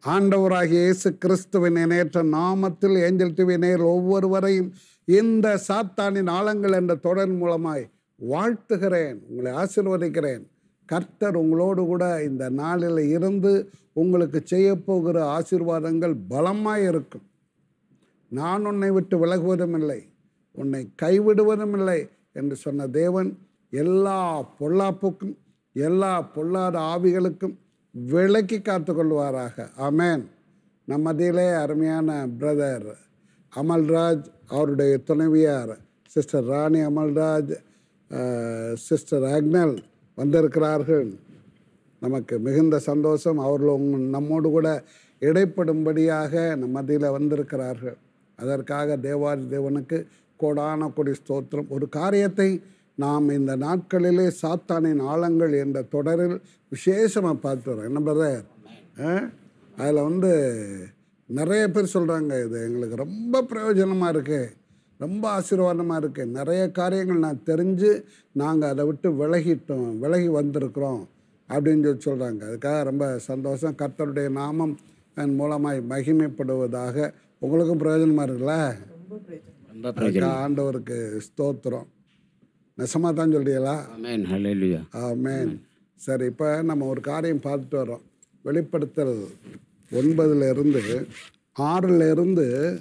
ஆண்டவராகிய இயேசு கிறிஸ்துவின் இணையற்ற நாமத்தில் ஏஞ்சல் டிவி நேர் ஒவ்வொருவரையும் இந்த சாத்தானின் ஆழங்கள் என்ற தொடர் மூலமாய் வாழ்த்துகிறேன் உங்களை ஆசீர்வதிக்கிறேன் கர்த்தர் உங்களோடு கூட இந்த நாளில் இருந்து உங்களுக்கு செய்யப்போகிற ஆசீர்வாதங்கள் பலமாய் இருக்கும் நான் உன்னை விட்டு விலகுவதும் இல்லை உன்னை கைவிடுவதும் இல்லை என்று சொன்ன தேவன் எல்லா பொல்லாப்புக்கும் எல்லா பொல்லாத ஆவிகளுக்கும் விலக்கி காத்து கொள்வாராக ஆமென் நம்ம மத்தியிலே அருமையான பிரதர் அமல்ராஜ் அவருடைய துணைவியார் சிஸ்டர் ராணி அமல்ராஜ் சிஸ்டர் அக்னல் வந்திருக்கிறார்கள் நமக்கு மிகுந்த சந்தோஷம் அவர்கள் உங்க நம்மோடு கூட இடைப்படும்படியாக நம் மத்தியில் வந்திருக்கிறார்கள் அதற்காக தேவாதி தேவனுக்கு கோடான கொடி ஸ்தோத்திரம் ஒரு காரியத்தை நாம் இந்த நாட்களிலே சாத்தானின் ஆழங்கள் என்ற தொடரில் விசேஷமாக பார்த்து வரோம் என்ன பிரதர் அதில் வந்து நிறைய பேர் சொல்கிறாங்க இது எங்களுக்கு ரொம்ப பிரயோஜனமாக இருக்குது ரொம்ப ஆசீர்வாதமாக இருக்குது நிறைய காரியங்கள் நான் தெரிஞ்சு நாங்கள் அதை விட்டு விலகிட்டோம் விலகி வந்திருக்கிறோம் அப்படின்னு சொல்லி சொல்கிறாங்க அதுக்காக ரொம்ப சந்தோஷம் கர்த்தருடைய நாமம் அதன் மூலமாய் மகிமைப்படுவதாக உங்களுக்கும் பிரயோஜனமாக இருக்குல்ல ரொம்ப அதுக்காக ஆண்டவருக்கு ஸ்தோத்திரம் நெசமாக தான் சொல்றீங்களா ஆமென் ஹalleluya ஆமென் சரி இப்போ நம்ம ஒரு காரியம் பார்த்துட்டு வரோம் வெளிப்படுத்தல் ஒன்பதுல இருந்து ஆறுல இருந்து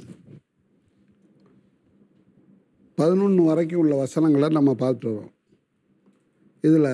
பதினொன்று வரைக்கும் உள்ள வசனங்களை நம்ம பார்த்துட்டு வரோம் இதில்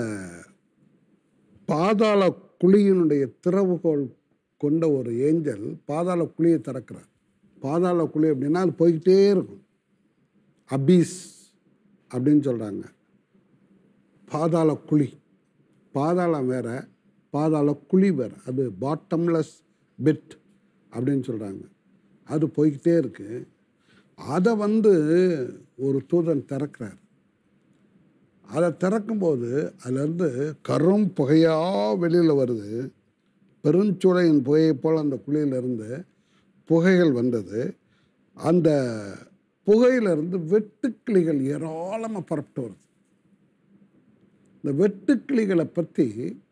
பாதாள குழியினுடைய திறவுகோல் கொண்ட ஒரு ஏஞ்சல் பாதாள குழியை திறக்கிறார் பாதாள குழி அப்படின்னா அது போய்கிட்டே இருக்கும் அபீஸ் அப்படின்னு சொல்கிறாங்க பாதாள குழி பாதாளம் வேற பாதாள குழி வேற அது பாட்டம்லெஸ் பெட் அப்படின்னு சொல்கிறாங்க அது போய்கிட்டே இருக்கு அதை வந்து ஒரு தூதன் திறக்கிறார் அதை திறக்கும்போது அதுலேருந்து கரும் புகையாக வெளியில் வருது பெருஞ்சூளையின் புகையை போல் அந்த குழியிலிருந்து புகைகள் வந்தது அந்த புகையிலிருந்து வெட்டுக்கிளிகள் ஏராளமாக புறப்பட்டு வருது இந்த வெட்டுக்கிளிகளை பற்றி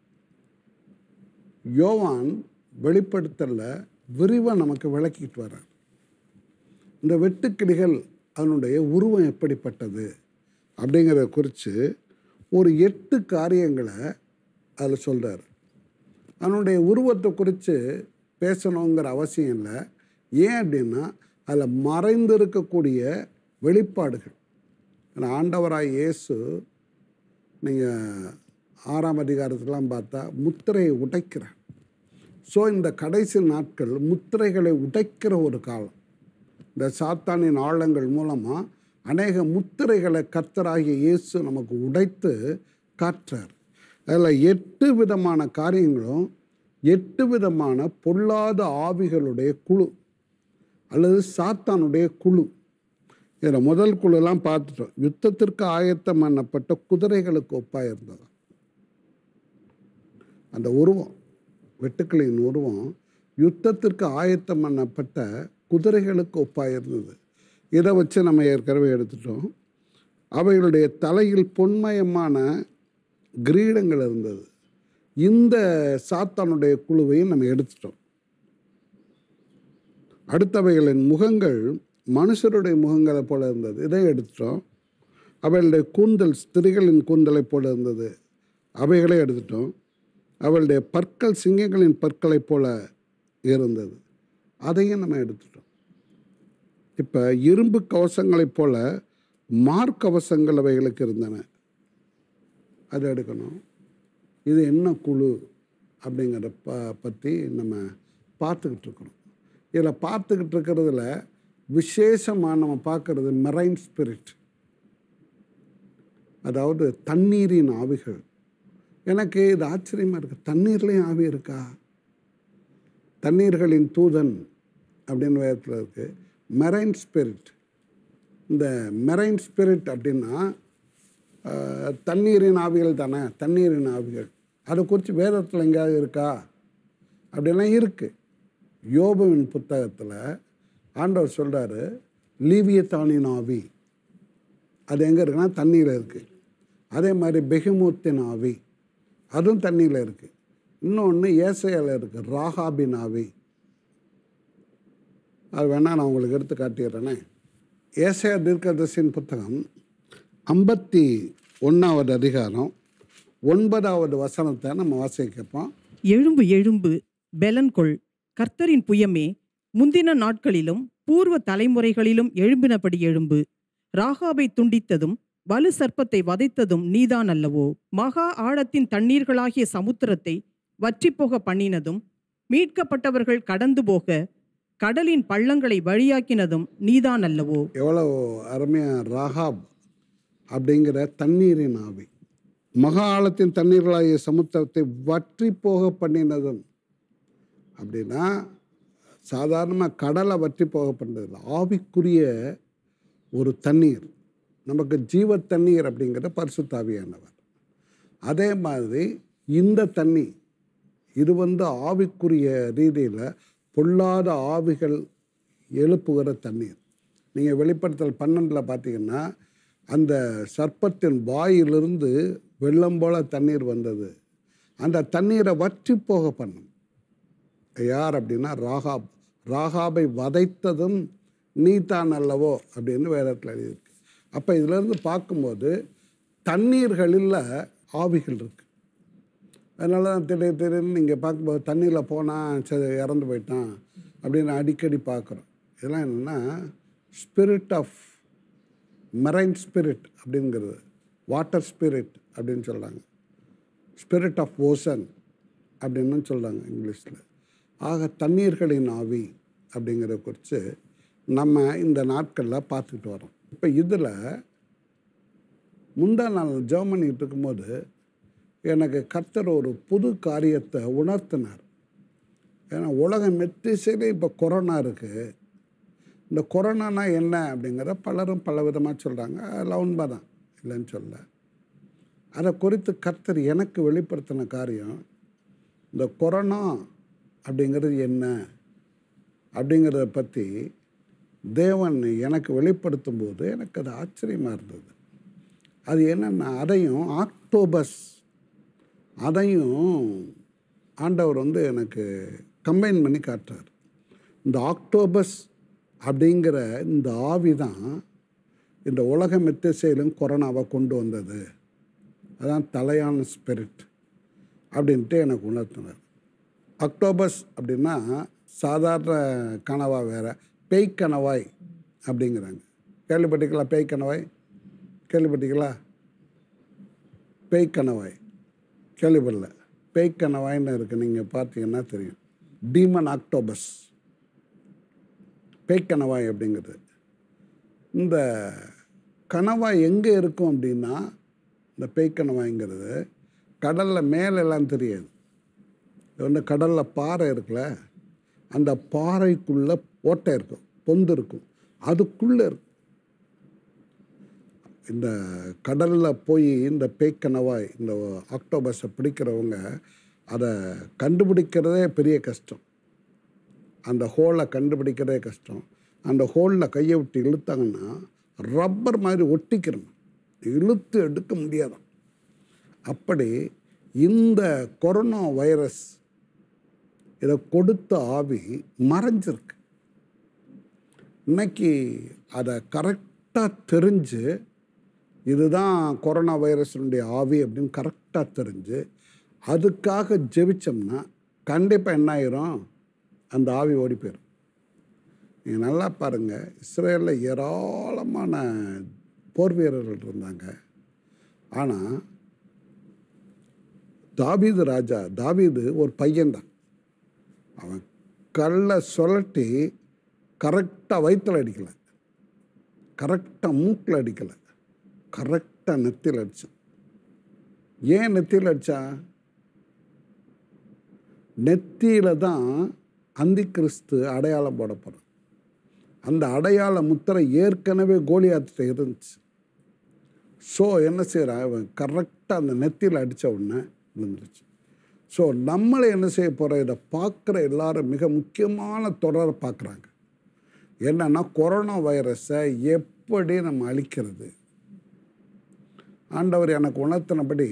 யோவான் வெளிப்படுத்தல விரிவாக நமக்கு விளக்கிட்டு வர்றார் இந்த வெட்டுக்கிளிகள் அதனுடைய உருவம் எப்படிப்பட்டது அப்படிங்கிறத குறித்து ஒரு எட்டு காரியங்களை அதில் சொல்கிறார் அதனுடைய உருவத்தை குறித்து பேசணுங்கிற அவசியம் இல்லை ஏன் அப்படின்னா அதில் மறைந்திருக்கக்கூடிய வெளிப்பாடுகள் ஏன்னா ஆண்டவராய் இயேசு நீங்கள் ஆறாம் அதிகாரத்துலாம் பார்த்தா முத்திரையை உடைக்கிறார் ஸோ இந்த கடைசி நாட்கள் முத்திரைகளை உடைக்கிற ஒரு காலம் இந்த சாத்தானின் ஆழங்கள் மூலமாக அநேக முத்திரைகளை கர்த்தராகிய இயேசு நமக்கு உடைத்து காற்றார் அதில் எட்டு விதமான காரியங்களும் எட்டு விதமான பொல்லாத ஆவிகளுடைய குழு அல்லது சாத்தானுடைய குழு இதில் முதல் குழுலாம் பார்த்துட்டோம் யுத்தத்திற்கு ஆயத்தம் பண்ணப்பட்ட குதிரைகளுக்கு ஒப்பாக இருந்தது அந்த உருவம் வெட்டுக்களின் உருவம் யுத்தத்திற்கு ஆயத்தம் பண்ணப்பட்ட குதிரைகளுக்கு ஒப்பாக இருந்தது இதை வச்சு நம்ம ஏற்கனவே எடுத்துட்டோம் அவைகளுடைய தலையில் பொன்மயமான கிரீடங்கள் இருந்தது இந்த சாத்தானுடைய குழுவையும் நம்ம எடுத்துட்டோம் அடுத்தவைகளின் முகங்கள் மனுஷருடைய முகங்களை போல இருந்தது இதை எடுத்துட்டோம் அவளுடைய கூந்தல் ஸ்திரிகளின் கூந்தலை போல இருந்தது அவைகளை எடுத்துட்டோம் அவளுடைய பற்கள் சிங்கங்களின் பற்களைப் போல இருந்தது அதையும் நம்ம எடுத்துட்டோம் இப்போ இரும்பு கவசங்களைப் போல மார்க்கவசங்கள் அவைகளுக்கு இருந்தன அதை எடுக்கணும் இது என்ன குழு அப்படிங்கிறத ப பற்றி நம்ம பார்த்துக்கிட்டு இருக்கிறோம் இதில் பார்த்துக்கிட்டு இருக்கிறதுல விசேஷமாக நம்ம பார்க்குறது மெரைன் ஸ்பிரிட் அதாவது தண்ணீரின் ஆவிகள் எனக்கு இது ஆச்சரியமாக இருக்குது தண்ணீர்லேயும் ஆவி இருக்கா தண்ணீர்களின் தூதன் அப்படின்னு வேதத்தில் இருக்குது மெரைன் ஸ்பிரிட் இந்த மெரைன் ஸ்பிரிட் அப்படின்னா ஆஹ், தண்ணீரின் ஆவிகள் தானே தண்ணீரின் ஆவிகள் அதை குறித்து வேதத்தில் எங்கேயாவது இருக்கா அப்படிலாம் இருக்குது யோபுவின் புத்தகத்தில் ஆண்டவர் சொல்கிறாரு லீவியத்தானின் ஆவி அது எங்கே இருக்குன்னா தண்ணியில் இருக்குது அதே மாதிரி பெஹிமூத்தின் ஆவி அதுவும் தண்ணியில் இருக்குது இன்னொன்று ஏசையால் இருக்குது ராகாபின் ஆவி அது வேணால் நான் உங்களுக்கு எடுத்து காட்டிடுறேனே ஏசையா தீர்க்கதர்சியின் புத்தகம் ஐம்பத்தி ஒன்றாவது அதிகாரம் ஒன்பதாவது வசனத்தை நம்ம வாசிக்கப்போம் எழும்பு எழும்பு பெலன் கொள் கர்த்தரின் புயமே முந்தின நாட்களிலும் பூர்வ தலைமுறைகளிலும் எழும்பினபடி எழும்பு ராகாபை துண்டித்ததும் வலு சர்ப்பத்தை வதைத்ததும் நீதான் அல்லவோ மகா ஆழத்தின் தண்ணீர்களாகிய சமுத்திரத்தை வற்றிப்போக பண்ணினதும் மீட்கப்பட்டவர்கள் கடந்து போக கடலின் பள்ளங்களை வழியாக்கினதும் நீதான் அல்லவோ எவ்வளோ அருமையாக ராகாப் அப்படிங்கிற தண்ணீரின் ஆவி மகா ஆழத்தின் தண்ணீர்களாகிய சமுத்திரத்தை வற்றி போக பண்ணினதும் அப்படின்னா சாதாரணமாக கடலை வற்றி போக பண்ணதில்லை ஆவிக்குரிய ஒரு தண்ணீர் நமக்கு ஜீவ தண்ணீர் அப்படிங்கிற பரிசுத்தாவியானவர் அதே மாதிரி இந்த தண்ணி இது வந்து ஆவிக்குரிய ரீதியில் பொல்லாத ஆவிகள் எழுப்புகிற தண்ணீர் நீங்கள் வெளிப்படுத்தல் பன்னெண்டில் பார்த்தீங்கன்னா அந்த சர்ப்பத்தின் வாயிலிருந்து வெள்ளம் போல தண்ணீர் வந்தது அந்த தண்ணீரை வற்றி போக பண்ணும் யார் அப்படின்னா ராகாப் ராகாபை வதைத்ததும் நீதான் அல்லவோ அப்படின்னு வேதத்தில் எழுதியிருக்கு அப்போ இதிலேருந்து பார்க்கும்போது தண்ணீர்களில் ஆவிகள் இருக்கு அதனால தான் திடீர் திடீர்னு நீங்கள் பார்க்கும்போது தண்ணியில் போனால் சரி இறந்து போயிட்டான் அப்படின்னு அடிக்கடி பார்க்குறோம் இதெல்லாம் என்னென்னா ஸ்பிரிட் ஆஃப் மெரைன் ஸ்பிரிட் அப்படிங்கிறது வாட்டர் ஸ்பிரிட் அப்படின்னு சொல்கிறாங்க ஸ்பிரிட் ஆஃப் ஓசன் அப்படின்னு சொல்கிறாங்க இங்கிலீஷில் ஆக தண்ணீர்களின் ஆவி அப்படிங்கிறத குறித்து நம்ம இந்த நாட்களில் பார்த்துக்கிட்டு வரோம் இப்போ இதில் முந்தா நாள் ஜெபம் பண்ணிட்டு இருக்கும்போது எனக்கு கர்த்தர் ஒரு புது காரியத்தை உணர்த்தினார் ஏன்னா உலகம் மெத்திசையிலே இப்போ கொரோனா இருக்குது இந்த கொரோனானா என்ன அப்படிங்கிற பலரும் பல விதமாக சொல்கிறாங்க அதெல்லாம் உண்மை தான் இல்லைன்னு சொல்ல அதை குறித்து கர்த்தர் எனக்கு வெளிப்படுத்தின காரியம் இந்த கொரோனா அப்படிங்கிறது என்ன அப்படிங்கிறத பற்றி தேவன் எனக்கு வெளிப்படுத்தும் போது எனக்கு அது ஆச்சரியமாக இருந்தது அது என்னென்னா அதையும் ஆக்டோபஸ் அதையும் ஆண்டவர் வந்து எனக்கு கம்பைன் பண்ணி காட்டுறார் இந்த ஆக்டோபஸ் அப்படிங்கிற இந்த ஆவி தான் இந்த உலக மெத்திசையிலும் கொரோனாவை கொண்டு வந்தது அதான் தலையான ஸ்பிரிட் அப்படின்ட்டு எனக்கு உணர்த்தினார் அக்டோபஸ் அப்படின்னா சாதாரண கனவா வேற பேய் கணவாய் அப்படிங்கிறாங்க கேள்விப்பட்டீங்களா பேய் கணவாய் கேள்விப்பட்டீங்களா பேய் கணவாய் கேள்விப்படல பேய் கணவாய்னு இருக்குது நீங்கள் பார்த்தீங்கன்னா தெரியும் டீமன் ஆக்டோபஸ் பேய் கணவாய் அப்படிங்கிறது இந்த கணவாய் எங்கே இருக்கும் அப்படின்னா இந்த பேய் கணவாய்ங்கிறது கடலில் மேலெல்லாம் தெரியாது இது வந்து கடலில் பாறை இருக்குல்ல அந்த பாறைக்குள்ளே ஓட்டை இருக்கும் பொந்து இருக்கும் அதுக்குள்ளே இருக்கும் இந்த கடலில் போய் இந்த பேய்க்கனவாய் இந்த ஆக்டோபஸை பிடிக்கிறவங்க அதை கண்டுபிடிக்கிறதே பெரிய கஷ்டம் அந்த ஹோலை கண்டுபிடிக்கிறதே கஷ்டம் அந்த ஹோலில் கையை விட்டு இழுத்தாங்கன்னா ரப்பர் மாதிரி ஒட்டிக்கிறணும் இழுத்து எடுக்க முடியாதான் அப்படி இந்த கொரோனா வைரஸ் இதை கொடுத்த ஆவி மறைஞ்சிருக்கு இன்னைக்கு அதை கரெக்டாக தெரிஞ்சு இதுதான் கொரோனா வைரஸினுடைய ஆவி அப்படின்னு கரெக்டாக தெரிஞ்சு அதுக்காக ஜெபிச்சோம்னா கண்டிப்பாக என்ன ஆயிரும் அந்த ஆவி ஓடி போயிடும் நீங்கள் நல்லா பாருங்கள் இஸ்ரேலில் ஏராளமான போர் வீரர்கள் இருந்தாங்க ஆனால் தாபீது ராஜா தாபீது ஒரு பையன்தான் அவன் கல்லை சுழட்டி கரெக்டாக வயிற்றில் அடிக்கலை கரெக்டாக மூக்கில் அடிக்கலை கரெக்டாக நெத்தியில் அடித்தான் ஏன் நெத்தியில் அடித்தான் நெத்தியில் தான் அந்தி கிறிஸ்து அடையாளம் போடப்படும் அந்த அடையாள முத்திரை ஏற்கனவே கோலியாத்திட்ட இருந்துச்சு ஸோ என்ன செய்கிறான் அவன் கரெக்டாக அந்த நெத்தியில் அடித்த உடனே விழுந்துருச்சு ஸோ நம்மளை என்ன செய்ய போகிறோம் இதை பார்க்குற எல்லாரும் மிக முக்கியமான தொடரை பார்க்குறாங்க என்னன்னா கொரோனா வைரஸை எப்படி நம்ம அழிக்கிறது ஆண்டவர் எனக்கு உணர்த்தினபடி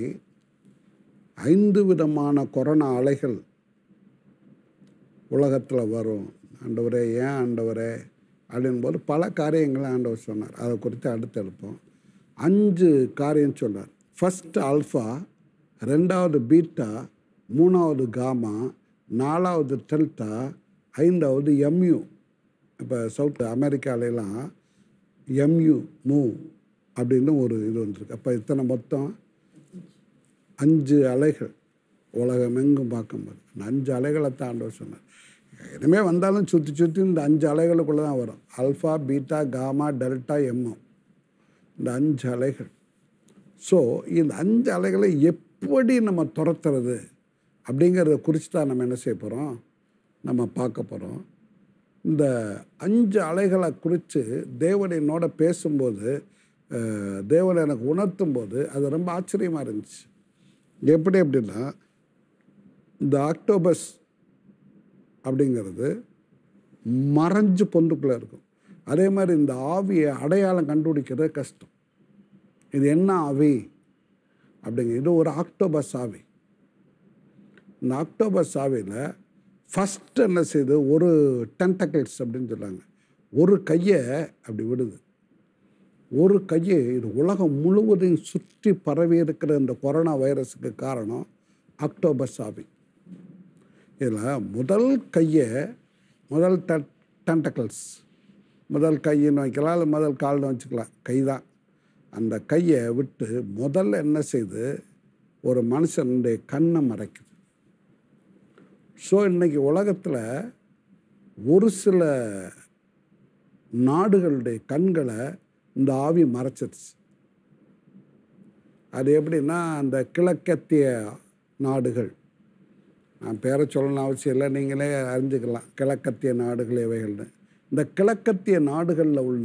ஐந்து விதமான கொரோனா அலைகள் உலகத்தில் வரும் ஆண்டவரே ஏன் ஆண்டவரே அப்படின் போது பல காரியங்களை ஆண்டவர் சொன்னார் அதை குறித்து அடுத்து எடுப்போம் அஞ்சு காரியம் சொன்னார் ஃபஸ்ட் ஆல்ஃபா ரெண்டாவது பீட்டா மூணாவது காமா நாலாவது டெல்டா ஐந்தாவது எம்யூ இப்போ சவுத் அமெரிக்காலெலாம் எம்யூ மூ அப்படின்னு ஒரு இது வந்துருக்கு அப்போ இத்தனை மொத்தம் அஞ்சு அலைகள் உலகம் எங்கும் பார்க்கும்போது இந்த அஞ்சு அலைகளை தாண்டவர் சொன்னார் இனிமேல் வந்தாலும் சுற்றி சுற்றி இந்த அஞ்சு அலைகளுக்குள்ளே தான் வரும் alpha beta gamma delta mu இந்த அஞ்சு அலைகள் ஸோ இந்த அஞ்சு அலைகளை எப்படி நம்ம துரத்துறது அப்படிங்கிறத குறித்து தான் நம்ம என்ன செய்ய போகிறோம் நம்ம பார்க்க போகிறோம் இந்த அஞ்சு அலைகளை குறித்து தேவன் என்னோட பேசும்போது அஹ், தேவன் எனக்கு உணர்த்தும் போது அது ரொம்ப ஆச்சரியமாக இருந்துச்சு எப்படி அப்படின்னா இந்த ஆக்டோபஸ் அப்படிங்கிறது மறைஞ்சு பொந்துக்குள்ளே இருக்கும் அதே மாதிரி இந்த ஆவியை அடையாளம் கண்டுபிடிக்கிறது கஷ்டம் இது என்ன ஆவி அப்படிங்க இது ஒரு ஆக்டோபஸ் ஆவி இந்த ஆக்டோபஸ் ஆவியில் ஃபஸ்ட் என்ன செய்யுது ஒரு டென்டக்கிள்ஸ் அப்படின்னு சொல்கிறாங்க ஒரு கையை அப்படி விடுது ஒரு கையை இது உலகம் முழுவதையும் சுற்றி பரவி இருக்கிற இந்த கொரோனா வைரஸுக்கு காரணம் அக்டோபஸ் ஆவி இதில் முதல் கையை முதல் டென்டக்கிள்ஸ் முதல் கையின்னு வைக்கலாம் இல்லை முதல் கால்னு வச்சுக்கலாம் கை தான் அந்த கையை விட்டு முதல்ல என்ன செய்யுது ஒரு மனுஷனுடைய கண்ணை மறைக்குது ஸோ இன்னைக்கு உலகத்தில் ஒரு சில நாடுகளுடைய கண்களை இந்த ஆவி மறைச்சிருச்சு அது எப்படின்னா அந்த கிழக்கத்திய நாடுகள் நான் பேரை சொல்லணும்னு அவசியம் இல்லை நீங்களே அறிஞ்சுக்கலாம் கிழக்கத்திய நாடுகள் இவைகள்னு இந்த கிழக்கத்திய நாடுகளில் உள்ள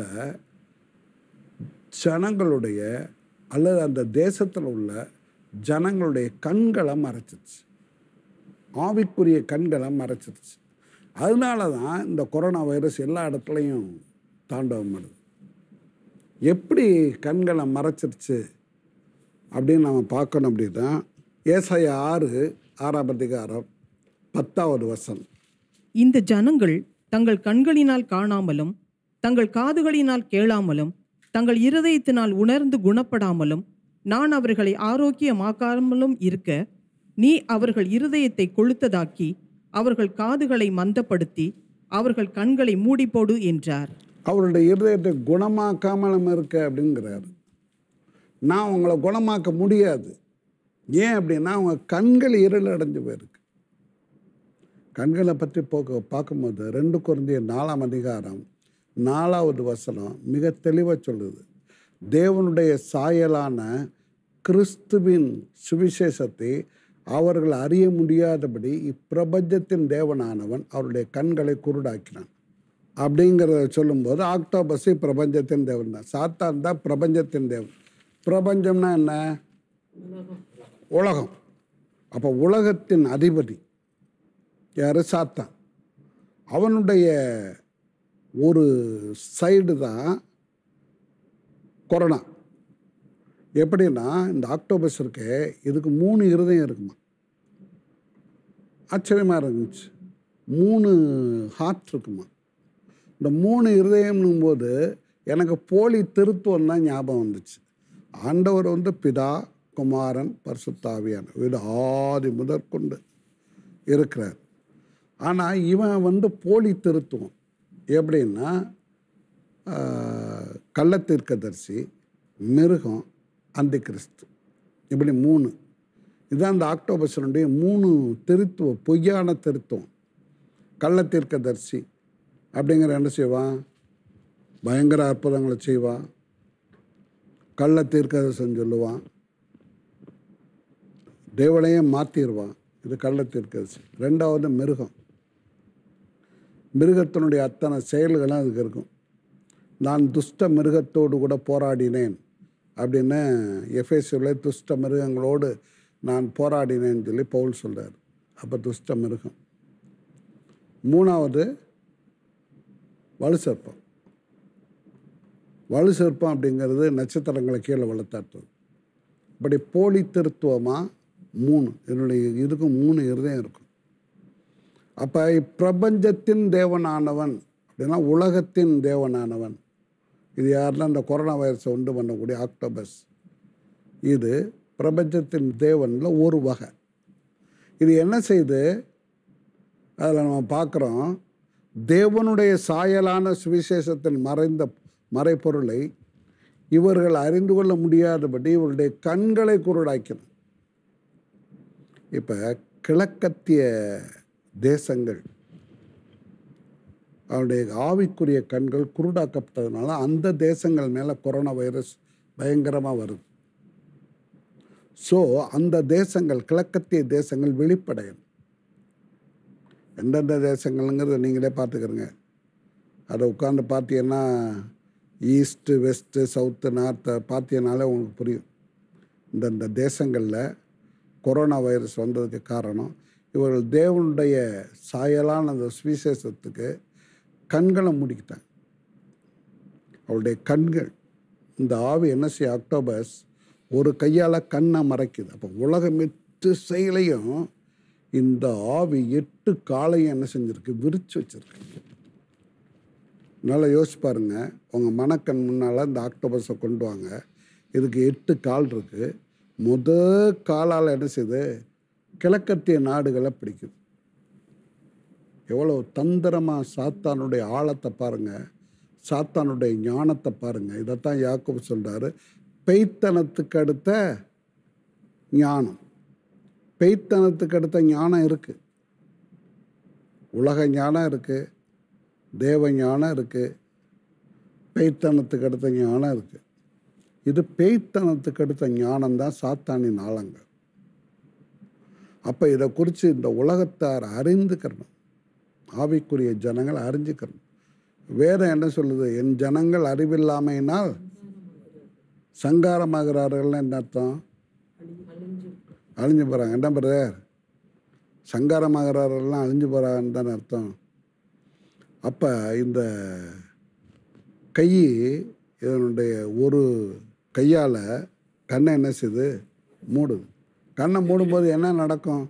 ஜனங்களுடைய அல்லது அந்த தேசத்தில் உள்ள ஜனங்களுடைய கண்களை மறைச்சிருச்சு ஆவிக்குரிய கண்களை மறைச்சிருச்சு அதனால தான் இந்த கொரோனா வைரஸ் எல்லா இடத்துலையும் தாண்டவம் பண்ணுது எப்படி கண்களை மறைச்சிருச்சு அப்படின்னு நம்ம பார்க்கணும் அப்படின்னா ஏசாய ஆறு ஆறாம் அதிகாரம் பத்தாவது வசனம் இந்த ஜனங்கள் தங்கள் கண்களினால் காணாமலும் தங்கள் காதுகளினால் கேளாமலும் தங்கள் இருதயத்தினால் உணர்ந்து குணப்படாமலும் நான் அவர்களை ஆரோக்கியமாக்காமலும் இருக்க நீ அவர்கள் இருதயத்தை கொளுத்ததாக்கி அவர்கள் காதுகளை மந்தப்படுத்தி அவர்கள் கண்களை மூடிப்போடு என்றார் அவருடைய இருதயத்தை குணமாக்காமலும் இருக்க அப்படிங்கிறாரு நான் உங்களை குணமாக்க முடியாது ஏன் அப்படின்னா அவங்க கண்கள் இருள் அடைஞ்சு போயிருக்கு கண்களை பற்றி போக்க பார்க்கும்போது ரெண்டு குழந்தைய நாலாம் அதிகாரம் நாலாவது வசனம் மிக தெளிவாக சொல்லுது தேவனுடைய சாயலான கிறிஸ்துவின் சுவிசேஷத்தை அவர்கள் அறிய முடியாதபடி இப்பிரபஞ்சத்தின் தேவனானவன் அவருடைய கண்களை குருடாக்கினான் அப்படிங்கிறத சொல்லும்போது ஆக்டோபஸ் பிரபஞ்சத்தின் தேவன் தான் சாத்தான் தான் பிரபஞ்சத்தின் தேவன் பிரபஞ்சம்னா என்ன உலகம் அப்போ உலகத்தின் அதிபதி யார் சாத்தான் அவனுடைய ஒரு சைடு தான் கொரோனா எப்படின்னா இந்த ஆக்டோபஸ் இருக்கே இதுக்கு மூணு இருதயம் இருக்குமா ஆச்சரியமாக இருந்துச்சு மூணு ஹார்ட் இருக்குமா இந்த மூணு இருதயம்னும் போது எனக்கு போலி திருத்துவம் தான் ஞாபகம் வந்துச்சு ஆண்டவர் வந்து பிதா குமாரன் பரிசுத்தாவியான வீடு ஆதி முதற்கொண்டு இருக்கிறார் ஆனால் இவன் வந்து போலி திருத்துவம் எப்படின்னா ஆஹ், கள்ளத்தீர்க்கதரிசி மிருகம் அந்தி கிறிஸ்து இப்படி மூணு இதுதான் இந்த ஆக்டோபஸனுடைய மூணு திருத்துவம் பொய்யான திருத்துவம் கள்ளத்தீர்க்கதரிசி அப்படிங்கிற என்ன செய்வான் பயங்கர அற்புதங்களை செய்வான் கள்ள தீர்க்கதரிசனம் சொல்லுவான் தேவனையே மாற்றிடுவான் இது கள்ள தீர்க்கதரிசி ரெண்டாவது மிருகம் மிருகத்தினுடைய அத்தனை செயல்களும் அதுக்கு இருக்கும் நான் துஷ்ட மிருகத்தோடு கூட போராடினேன் அப்படின்னு எஃப்எஸ்யூவில் துஷ்ட மிருகங்களோடு நான் போராடினேன்னு சொல்லி பவுல் சொல்றார் அப்போ துஷ்ட மிருகம் மூணாவது வலு சர்ப்பம் வலு சர்ப்பம் அப்படிங்கிறது நட்சத்திரங்களை கீழே வளர்த்தாட்டுறது இப்படி போலி திருத்துவமாக மூணு என்னுடைய இதுக்கும் மூணு இருதயம் இருக்கும் அப்போ இப்பிரபஞ்சத்தின் தேவனானவன் அப்படின்னா உலகத்தின் தேவனானவன் இது யாருன்னா இந்த கொரோனா வைரஸை உண்டு பண்ணக்கூடிய ஆக்டோபஸ் இது பிரபஞ்சத்தின் தேவனில் ஒரு வகை இது என்ன செய்யுது அதில் நம்ம பார்க்குறோம் தேவனுடைய சாயலான சுவிசேஷத்தின் மறைந்த மறைப்பொருளை இவர்கள் அறிந்து கொள்ள முடியாதபடி இவருடைய கண்களை குருடாக்கணும் இப்போ கிழக்கத்திய தேசங்கள் அவருடைய ஆவிக்குரிய கண்கள் குருடாக்கப்பட்டதுனால அந்த தேசங்கள் மேலே கொரோனா வைரஸ் பயங்கரமாக வருது ஸோ அந்த தேசங்கள் கிழக்கத்திய தேசங்கள் வெளிப்படையும் எந்தெந்த தேசங்கள்ங்கிறத நீங்களே பார்த்துக்கிறங்க அதை உட்காந்து பார்த்தீங்கன்னா ஈஸ்ட்டு வெஸ்ட்டு சவுத்து நார்த்தை பார்த்தீங்கனாலே உங்களுக்கு புரியும் இந்தந்த தேசங்களில் கொரோனா வைரஸ் வந்ததுக்கு காரணம் இவர்கள் தேவனுடைய சாயலான அந்த சுவிசேஷத்துக்கு கண்களை மூடிக்கிட்டாங்க அவருடைய கண்கள் இந்த ஆவி என்ன செய்ய அக்டோபஸ் ஒரு கையால் கண்ணை மறைக்குது அப்போ உலகம் எட்டு செயலையும் இந்த ஆவி எட்டு காலையும் என்ன செஞ்சிருக்கு விரிச்சு வச்சிருக்கு நல்லா யோசிச்சு பாருங்க உங்கள் மனக்கண் முன்னால் இந்த ஆக்டோபஸை கொண்டு வாங்க இதுக்கு எட்டு கால் இருக்குது முத காலால் என்ன செய்யுது கிழக்கத்திய நாடுகளை பிடிக்குது எவ்வளோ தந்திரமாக சாத்தானுடைய ஆழத்தை பாருங்கள் சாத்தானுடைய ஞானத்தை பாருங்கள் இதைத்தான் யாக்கோபு சொல்கிறாரு பெய்த்தனத்துக்கு அடுத்த ஞானம் பெய்த்தனத்துக்கு அடுத்த ஞானம் இருக்குது உலக ஞானம் இருக்குது தேவ ஞானம் இருக்குது பெய்த்தனத்துக்கு அடுத்த ஞானம் இருக்குது இது பேய்த்தனத்துக்கு அடுத்த ஞானம் தான் சாத்தானின் ஆழங்கள் அப்போ இதை குறித்து இந்த உலகத்தார் அறிந்துக்கிறணும் ஆவிக்குரிய ஜனங்கள் அறிஞ்சுக்கிறணும் வேதம் என்ன சொல்லுது என் ஜனங்கள் அறிவில்லாமையினால் சங்காரமாகிறார்கள்னு என்ன அர்த்தம் அழிஞ்சு போகிறாங்க என்ன பிரதர் சங்காரமாகிறார்கள்லாம் அழிஞ்சு போகிறாங்கன்னு தானே அர்த்தம் அப்போ இந்த கை இதனுடைய ஒரு கையால் கண்ணை என்ன செய்யுது மூடுது கண்ணை மூடும்போது என்ன நடக்கும்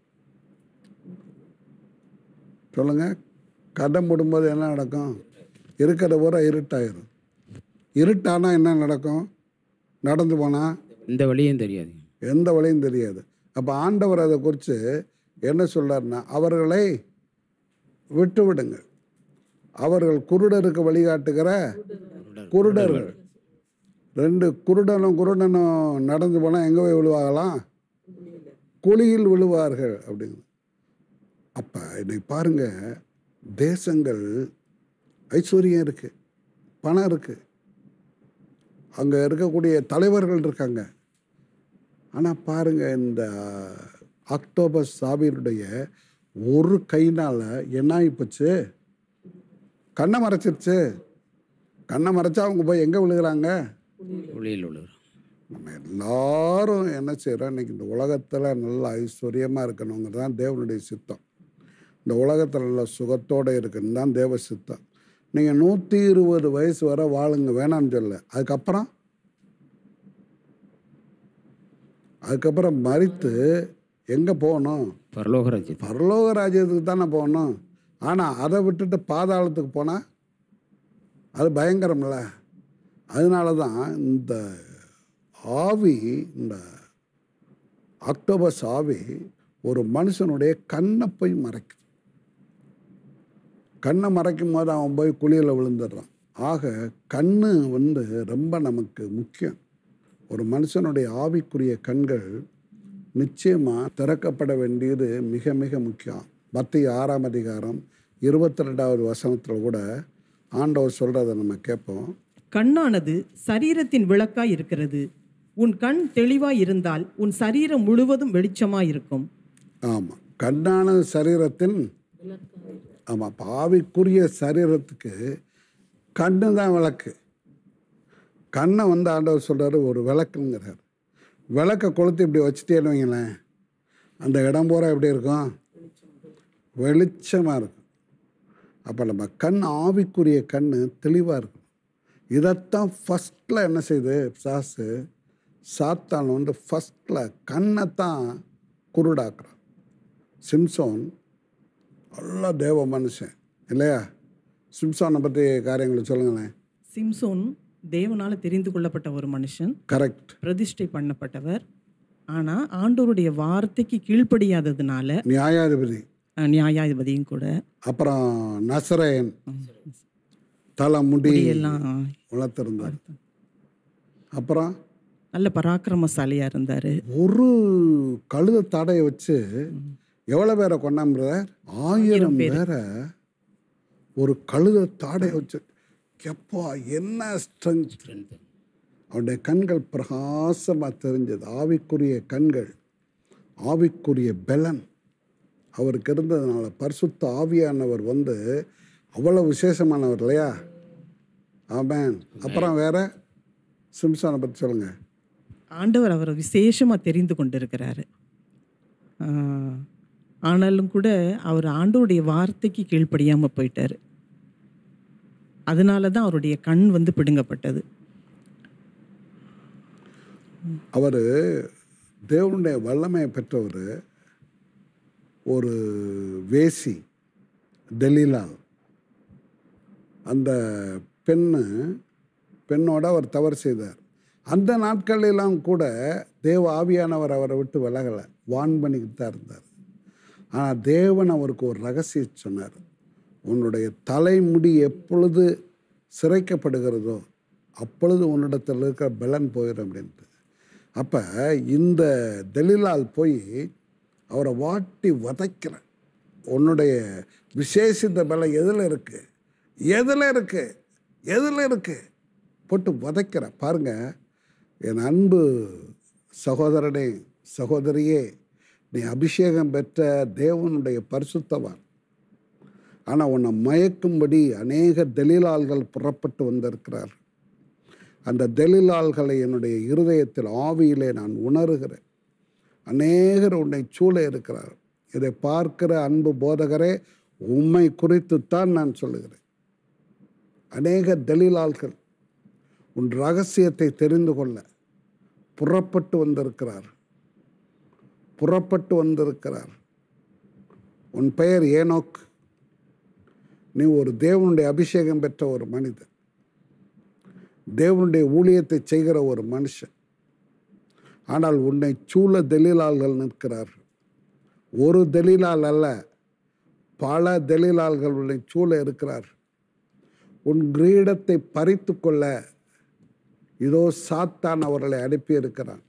சொல்லுங்க கண்ணை மூடும்போது என்ன நடக்கும் இருக்கிற பூரா இருட்டாயிரும் இருட்டானா என்ன நடக்கும் நடந்து போனால் இந்த வழியும் தெரியாது எந்த வழியும் தெரியாது அப்போ ஆண்டவர் அதை குறித்து என்ன சொல்றாருன்னா அவர்களை விட்டு விடுங்கள் அவர்கள் குருடருக்கு வழிகாட்டுகிற குருடர்கள் ரெண்டு குருடனும் குருடனும் நடந்து போனால் எங்கே போய் விழுவாங்களாம் குழியில் விழுவார்கள் அப்படின்னு அப்போ இன்னைக்கு பாருங்க தேசங்கள் ஐஸ்வர்யம் இருக்குது பணம் இருக்குது அங்கே இருக்கக்கூடிய தலைவர்கள் இருக்காங்க ஆனால் பாருங்க இந்த அக்டோபர் சாபியினுடைய ஒரு கைனால் என்ன ஆகிப்போச்சு கண்ணை மறைச்சிருச்சு கண்ணை மறைச்சா அவங்க போய் எங்கே விழுகிறாங்க ஒளியில் உள்ளவர் நம்ம எல்லாரும் என்ன செய்கிறோம் இன்னைக்கு இந்த உலகத்தில் நல்ல ஐஸ்வர்யமாக இருக்கணுங்கிறது தான் தேவனுடைய சித்தம் இந்த உலகத்தில் நல்ல சுகத்தோடு இருக்கணும் தான் தேவ சித்தம் நீங்கள் நூற்றி இருபது வயசு வரை வாழுங்க வேணாம்னு சொல்ல அதுக்கப்புறம் அதுக்கப்புறம் மறித்து எங்கே போகணும் பரலோக ராஜ்யத்தில் பரலோக ராஜ்யத்துக்கு தானே போகணும் ஆனால் அதை விட்டுட்டு பாதாளத்துக்கு போனால் அது பயங்கரம்ல அதனால தான் இந்த ஆவி இந்த அக்டோபஸ் ஆவி ஒரு மனுஷனுடைய கண்ணை போய் மறைக்குது கண்ணை மறைக்கும் போது அவன் போய் குழியில் விழுந்துடுறான் ஆக கண்ணு வந்து ரொம்ப நமக்கு முக்கியம் ஒரு மனுஷனுடைய ஆவிக்குரிய கண்கள் நிச்சயமாக திறக்கப்பட வேண்டியது மிக மிக முக்கியம் மத்திய ஆறாம் அதிகாரம் இருபத்தி ரெண்டாவது வசனத்தில் கூட ஆண்டவர் சொல்கிறத நம்ம கேட்போம் கண்ணானது சரீரத்தின் விளக்காய் இருக்கிறது உன் கண் தெளிவாய் இருந்தால் உன் சரீரம் முழுவதும் வெளிச்சமாய் இருக்கும் ஆமாம் கண்ணான சரீரத்தின் ஆமாம் பாவிக்குரிய சரீரத்துக்கு கண்ணு தான் விளக்கு கண்ணை வந்து ஆண்டவர் சொல்கிறாரு ஒரு விளக்குங்கிறார் விளக்கை கொளுத்தி இப்படி வச்சுட்டேன்னு வைங்களேன் அந்த இடம் பூரா எப்படி இருக்கும் வெளிச்சமாக இருக்கும் அப்போ நம்ம கண் ஆவிக்குரிய கண் தெளிவாக இருக்கும் இதைத்தான் ஃபஸ்ட்டில் என்ன செய்யுது சாசு சாத்தான் வந்து ஃபஸ்ட்டில் கண்ணை தான் குருடாக்குறான் சிம்சோன் நல்ல தேவ மனுஷன் இல்லையா சிம்சானை பற்றி காரியங்களை சொல்லுங்களேன் சிம்சோன் தேவனால தெரிந்து கொள்ளப்பட்ட ஒரு மனுஷன் கரெக்ட் பிரதிஷ்டை பண்ணப்பட்டவர் ஆனா ஆண்டவருடைய வார்த்தைக்கு கீழ்ப்படியாததுனால நியாயாதிபதி அஹ், நியாயாதிபதியும் கூட அப்புறம் நசரேன் தலை முடி எல்லாம் வளர்த்துருந்தார் அப்புறம் நல்ல பராக்கிரமசாலியா இருந்தாரு ஒரு கழுத தடையை வச்சு எவ்வளோ பேரை கொண்டாம்புறார் ஆயிரம் பேரை ஒரு கழுத தாடையை வச்சு எப்பா என்ன ஸ்ட்ரென்த் அவருடைய கண்கள் பிரகாசமாக தெரிஞ்சது ஆவிக்குரிய கண்கள் ஆவிக்குரிய பெலன் அவருக்கு இருந்ததுனால பரிசுத்த ஆவியானவர் வந்து அவ்வளோ விசேஷமானவர் இல்லையா ஆமேன் அப்புறம் வேற சிம்சானை பற்றி சொல்லுங்கள் ஆண்டவர் அவரை விசேஷமா தெரிந்து கொண்டிருக்கிறாரு ஆஹ், ஆனாலும் கூட அவர் ஆண்டவருடைய வார்த்தைக்கு கீழ்ப்படியாம போயிட்டாரு அதனால தான் அவருடைய கண் வந்து பிடுங்கப்பட்டது அவர் தேவனுடைய வல்லமையை பெற்றவர் ஒரு வேசி டெல்லிலால் அந்த பெண்ணு பெண்ணோட அவர் தவறு செய்தார் அந்த நாட்களெல்லாம் கூட தேவ ஆவியானவர் அவரை விட்டு விலகலை வான் பண்ணிக்கிட்டு தான் இருந்தார் ஆனால் தேவன் அவருக்கு ஒரு ரகசியம் சொன்னார் உன்னுடைய தலைமுடி எப்பொழுது சிரைக்கப்படுகிறதோ அப்பொழுது உன்னிடத்தில் இருக்கிற பலன் போயிடும் அப்படின்ட்டு அப்போ இந்த தெலிலால் போய் அவரை வாட்டி வதைக்கிற உன்னுடைய விசேஷித்த பலம் எதில் இருக்கு எதில் இருக்கு எதில் இருக்கு போட்டு வதைக்கிற பாருங்க என் அன்பு சகோதரனே சகோதரியே நீ அபிஷேகம் பெற்ற தேவனுடைய பரிசுத்தவான் ஆனால் உன்னை மயக்கும்படி அநேக தெலிலாள்கள் புறப்பட்டு வந்திருக்கிறார் அந்த தெலிலாள்களை என்னுடைய இருதயத்தில் ஆவியிலே நான் உணர்கிறேன் அநேகர் உன்னை சூழ இருக்கிறார் இதை பார்க்கிற அன்பு போதகரே உம்மை குறித்துத்தான் நான் சொல்லுகிறேன் அநேக தெலிலாள்கள் உன் ரகசியத்தை தெரிந்து கொள்ள புறப்பட்டு வந்திருக்கிறார் புறப்பட்டு வந்திருக்கிறார் உன் பெயர் ஏனோக் நீ ஒரு தேவனுடைய அபிஷேகம் பெற்ற ஒரு மனிதன் தேவனுடைய ஊழியத்தை செய்கிற ஒரு மனுஷன் ஆனால் உன்னை சூழ தெலிலாள்கள் நிற்கிறார்கள் ஒரு தெலிலால் அல்ல பல தெலிலாள்கள் உன்னை சூழ இருக்கிறார் உன் கிரீடத்தை பறித்து கொள்ள இதோ சாத்தான் அவர்களை அனுப்பி இருக்கிறான்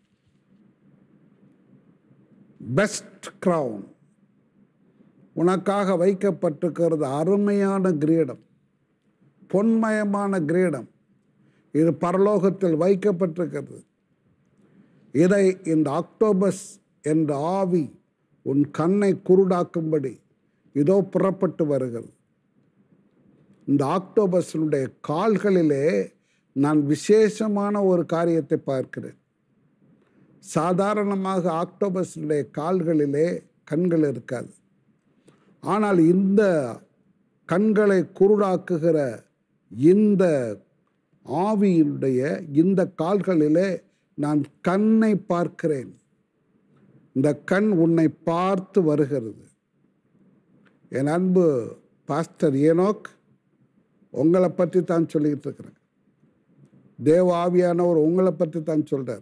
பெஸ்ட் கிரவுன் உனக்காக வைக்கப்பட்டிருக்கிறது அருமையான கிரீடம் பொன்மயமான கிரீடம் இது பரலோகத்தில் வைக்கப்பட்டிருக்கிறது இதை இந்த அக்டோபஸ் என்ற ஆவி உன் கண்ணை குருடாக்கும்படி இதோ புறப்பட்டு வருகிறது இந்த ஆக்டோபஸினுடைய கால்களிலே நான் விசேஷமான ஒரு காரியத்தை பார்க்கிறேன் சாதாரணமாக ஆக்டோபஸினுடைய கால்களிலே கண்கள் இருக்காது ஆனால் இந்த கண்களை குருடாக்குகிற இந்த ஆவியினுடைய இந்த கால்களிலே நான் கண்ணை பார்க்கிறேன் இந்த கண் உன்னை பார்த்து வருகிறது என் அன்பு பாஸ்டர் ஏனோக் உங்களை பற்றி தான் சொல்லிக்கிட்டு இருக்கிறேன் தேவ ஆவியானவர் உங்களை பற்றி தான் சொல்றார்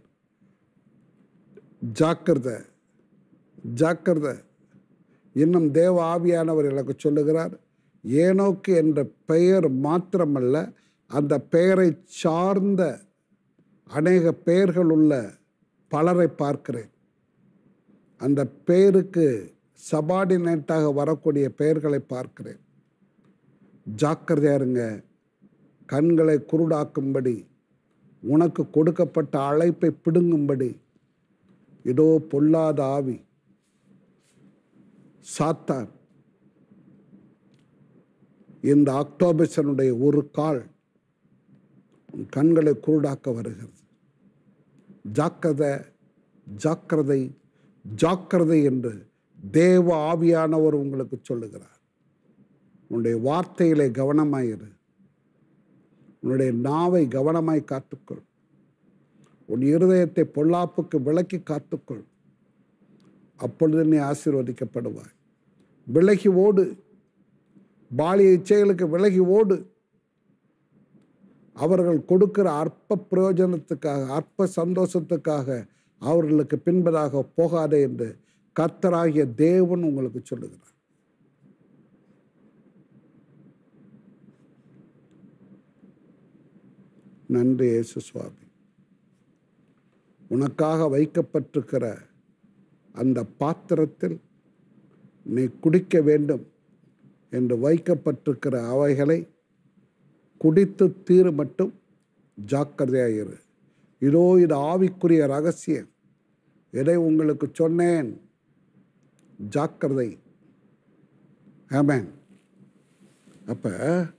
ஜாக்கிரதை ஜாக்கிரதை இன்னும் தேவ ஆவியானவர் எனக்கு சொல்லுகிறார் ஏனோக்கு என்ற பெயர் மாத்திரமல்ல அந்த பெயரை சார்ந்த அநேக பெயர்கள் உள்ள பலரை பார்க்கிறேன் அந்த பெயருக்கு சபார்டினேட்டாக வரக்கூடிய பெயர்களை பார்க்கிறேன் ஜாக்கிரதையா இருங்க கண்களை குருடாக்கும்படி உனக்கு கொடுக்கப்பட்ட அழைப்பை பிடுங்கும்படி இதோ பொல்லாத ஆவி சாத்தான் இந்த அக்டோபஸனுடைய ஒரு கால் உன் கண்களை குருடாக்க வருகிறது ஜாக்கிரதை ஜாக்கிரதை ஜாக்கிரதை என்று தேவ ஆவியானவர் உங்களுக்கு சொல்லுகிறார் உன்னுடைய வார்த்தையிலே கவனமாயிரு உன்னுடைய நாவை கவனமாய் காத்துக்கொள் உன் இருதயத்தை பொல்லாப்புக்கு விலக்கி காத்துக்கொள் அப்பொழுது நீ ஆசீர்வதிக்கப்படுவாய் விலகி ஓடு பாலிய இச்சைகளுக்கு விலகி ஓடு அவர்கள் கொடுக்கிற அற்ப பிரயோஜனத்துக்காக அற்ப சந்தோஷத்துக்காக அவர்களுக்கு பின்பதாக போகாதே என்று கர்த்தராகிய தேவன் உங்களுக்கு சொல்லுகிறார் நன்றி இயேசு சுவாமி உனக்காக வைக்கப்பட்டிருக்கிற அந்த பாத்திரத்தில் நீ குடிக்க வேண்டும் என்று வைக்கப்பட்டிருக்கிற அவைகளை குடித்து தீர மட்டும் ஜாக்கிரதையாயிரு இதோ இது ஆவிக்குரிய ரகசியம் எதை உங்களுக்கு சொன்னேன் ஜாக்கிரதை ஆமேன் அப்போ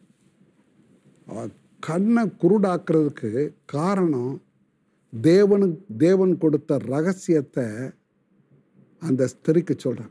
கண்ணை குருடாக்குறதுக்கு காரணம் தேவனுக்கு தேவன் கொடுத்த ரகசியத்தை அந்த ஸ்திரிக்கு சொல்கிறான்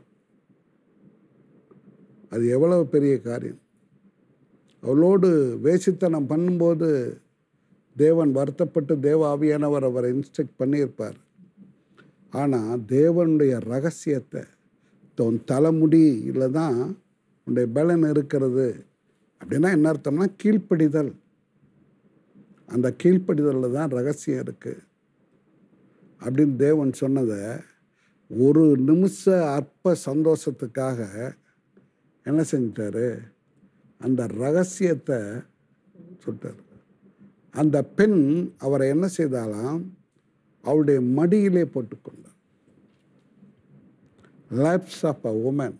அது எவ்வளவு பெரிய காரியம் அவளோடு வேசித்தனம் பண்ணும்போது தேவன் வருத்தப்பட்டு தேவ ஆவியானவர் அவரை இன்ஸ்ட்ரக்ட் பண்ணியிருப்பார் ஆனால் தேவனுடைய ரகசியத்தை உன் தலைமுடியில் தான் உன்னுடைய பலன் இருக்கிறது அப்படின்னா என்ன அர்த்தம்னா கீழ்ப்படிதல் அந்த கீழ்ப்படிதலில் தான் ரகசியம் இருக்குது அப்படின்னு தேவன் சொன்னதை ஒரு நிமிஷ அற்ப சந்தோஷத்துக்காக என்ன செஞ்சிட்டாரு அந்த ரகசியத்தை சொல்லிட்டார் அந்த பெண் அவரை என்ன செய்தாலாம் அவளுடைய மடியிலே போட்டுக்கொண்டார் லைப்ஸ் ஆஃப் அ உமன்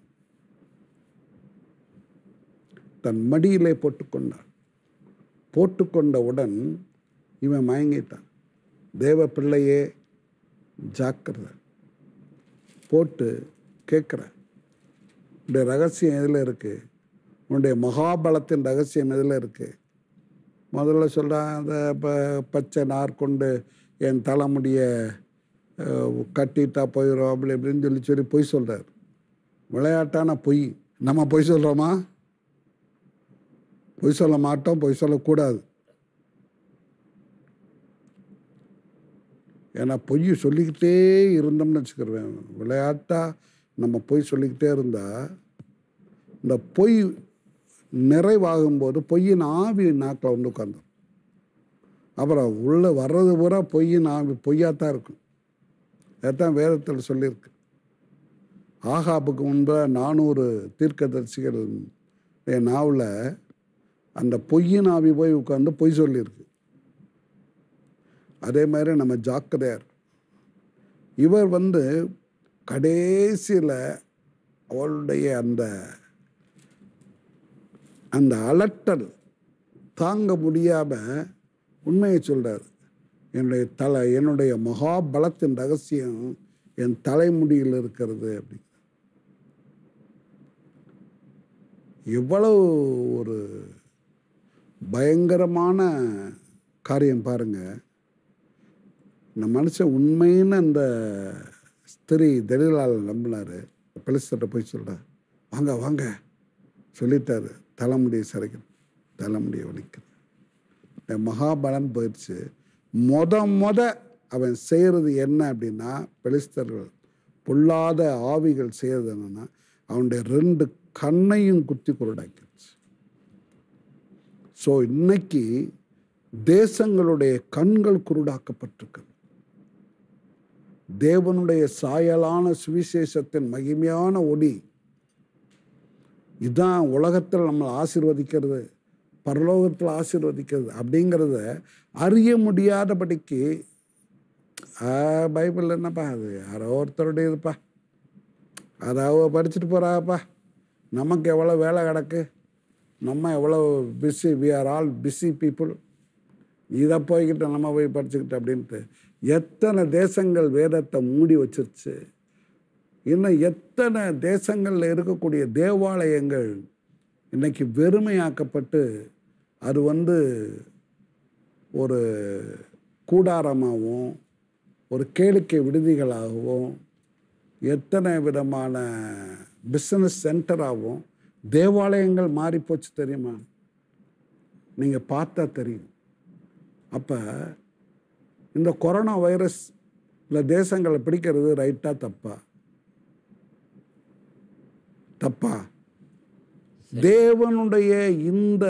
தன் மடியிலே போட்டுக்கொண்டார் போட்டுக்கொண்டவுடன் இவன் மயங்கிட்டான் தேவ பிள்ளையே ஜாக்கிரதை போட்டு கேட்குற உன்னுடைய ரகசியம் எதில் இருக்குது உன்னுடைய மகாபலத்தின் ரகசியம் எதில் இருக்குது முதல்ல சொல்கிறான் அந்த ப பச்சை நார் கொண்டு என் தலைமுடிய அஹ், கட்டிட்டா போயிடும் அப்படி இப்படின்னு சொல்லி சொல்லி பொய் சொல்கிறார் விளையாட்டான பொய் நம்ம பொய் சொல்கிறோமா பொய் சொல்ல மாட்டோம் பொய் சொல்லக்கூடாது ஏன்னா பொய் சொல்லிக்கிட்டே இருந்தோம்னு வச்சுக்கிறேன் விளையாட்டா நம்ம பொய் சொல்லிக்கிட்டே இருந்தால் இந்த பொய் நிறைவாகும்போது பொய்யின் ஆவி நாக்கில் வந்து உட்காந்துரும் அப்புறம் உள்ளே வர்றது பூரா பொய்யின் ஆவி பொய்யாத்தான் இருக்கும் அதான் வேதத்தில் சொல்லியிருக்கு ஆகாப்புக்கு முன்பாக நானூறு தீர்க்கதரிசிகள் நாவில் அந்த பொய்யின் ஆவி போய் உட்காந்து பொய் சொல்லியிருக்கு அதே மாதிரி நம்ம ஜாக்கிரதையார் இவர் வந்து கடைசியில் அவளுடைய அந்த அந்த அலட்டல் தாங்க முடியாமல் உண்மையை சொல்றார் என்னுடைய தலை என்னுடைய மகாபலத்தின் ரகசியம் என் தலைமுடியில் இருக்கிறது அப்படி எவ்வளவு ஒரு பயங்கரமான காரியம் பாருங்க இந்த மனுஷன் உண்மைன்னு அந்த ஸ்திரீ தெளிலால் நம்பினார் பெலிஸ்தட்ட போய் சொல்கிறார் வாங்க வாங்க சொல்லிட்டாரு தலைமுடியை சிறைக்கணும் தலைமுடியை வலிக்கிறது இந்த மகாபலன் போயிடுச்சு மொத மொத அவன் செய்கிறது என்ன அப்படின்னா பெலிஸ்தர்கள் பொல்லாத ஆவிகள் செய்கிறது என்னன்னா அவனுடைய ரெண்டு கண்ணையும் குத்தி குருடாக்கிடுச்சு ஸோ இன்னைக்கு தேசங்களுடைய கண்கள் குருடாக்கப்பட்டிருக்கிறது தேவனுடைய சாயலான சுவிசேஷத்தின் மகிமையான ஒளி இதுதான் உலகத்தில் நம்மளை ஆசீர்வதிக்கிறது பரலோகத்தில் ஆசீர்வதிக்கிறது அப்படிங்கிறத அறிய முடியாதபடிக்கு ஆ, பைபிள் என்னப்பா அது யாரோ ஒருத்தருடையதுப்பா அதை அவ படிச்சுட்டு போகிறாப்பா நமக்கு எவ்வளோ வேலை கிடக்கு நம்ம எவ்வளோ busy we are all busy people இதை போய்கிட்டு நம்ம போய் படிச்சுக்கிட்டு அப்படின்ட்டு எத்தனை தேசங்கள் வேதத்தை மூடி வச்சிருச்சு இன்னும் எத்தனை தேசங்களில் இருக்கக்கூடிய தேவாலயங்கள் இன்னைக்கு வெறுமையாக்கப்பட்டு அது வந்து ஒரு கூடாரமாகவும் ஒரு கேளிக்கை விடுதிகளாகவும் எத்தனை விதமான பிஸ்னஸ் சென்டராகவும் தேவாலயங்கள் மாறி போச்சு தெரியுமா நீங்கள் பார்த்தா தெரியும் அப்போ இந்த கொரோனா வைரஸ் இந்த தேசங்களை பிடிக்கிறது ரைட்டா தப்பா தப்பா தேவனுடைய இந்த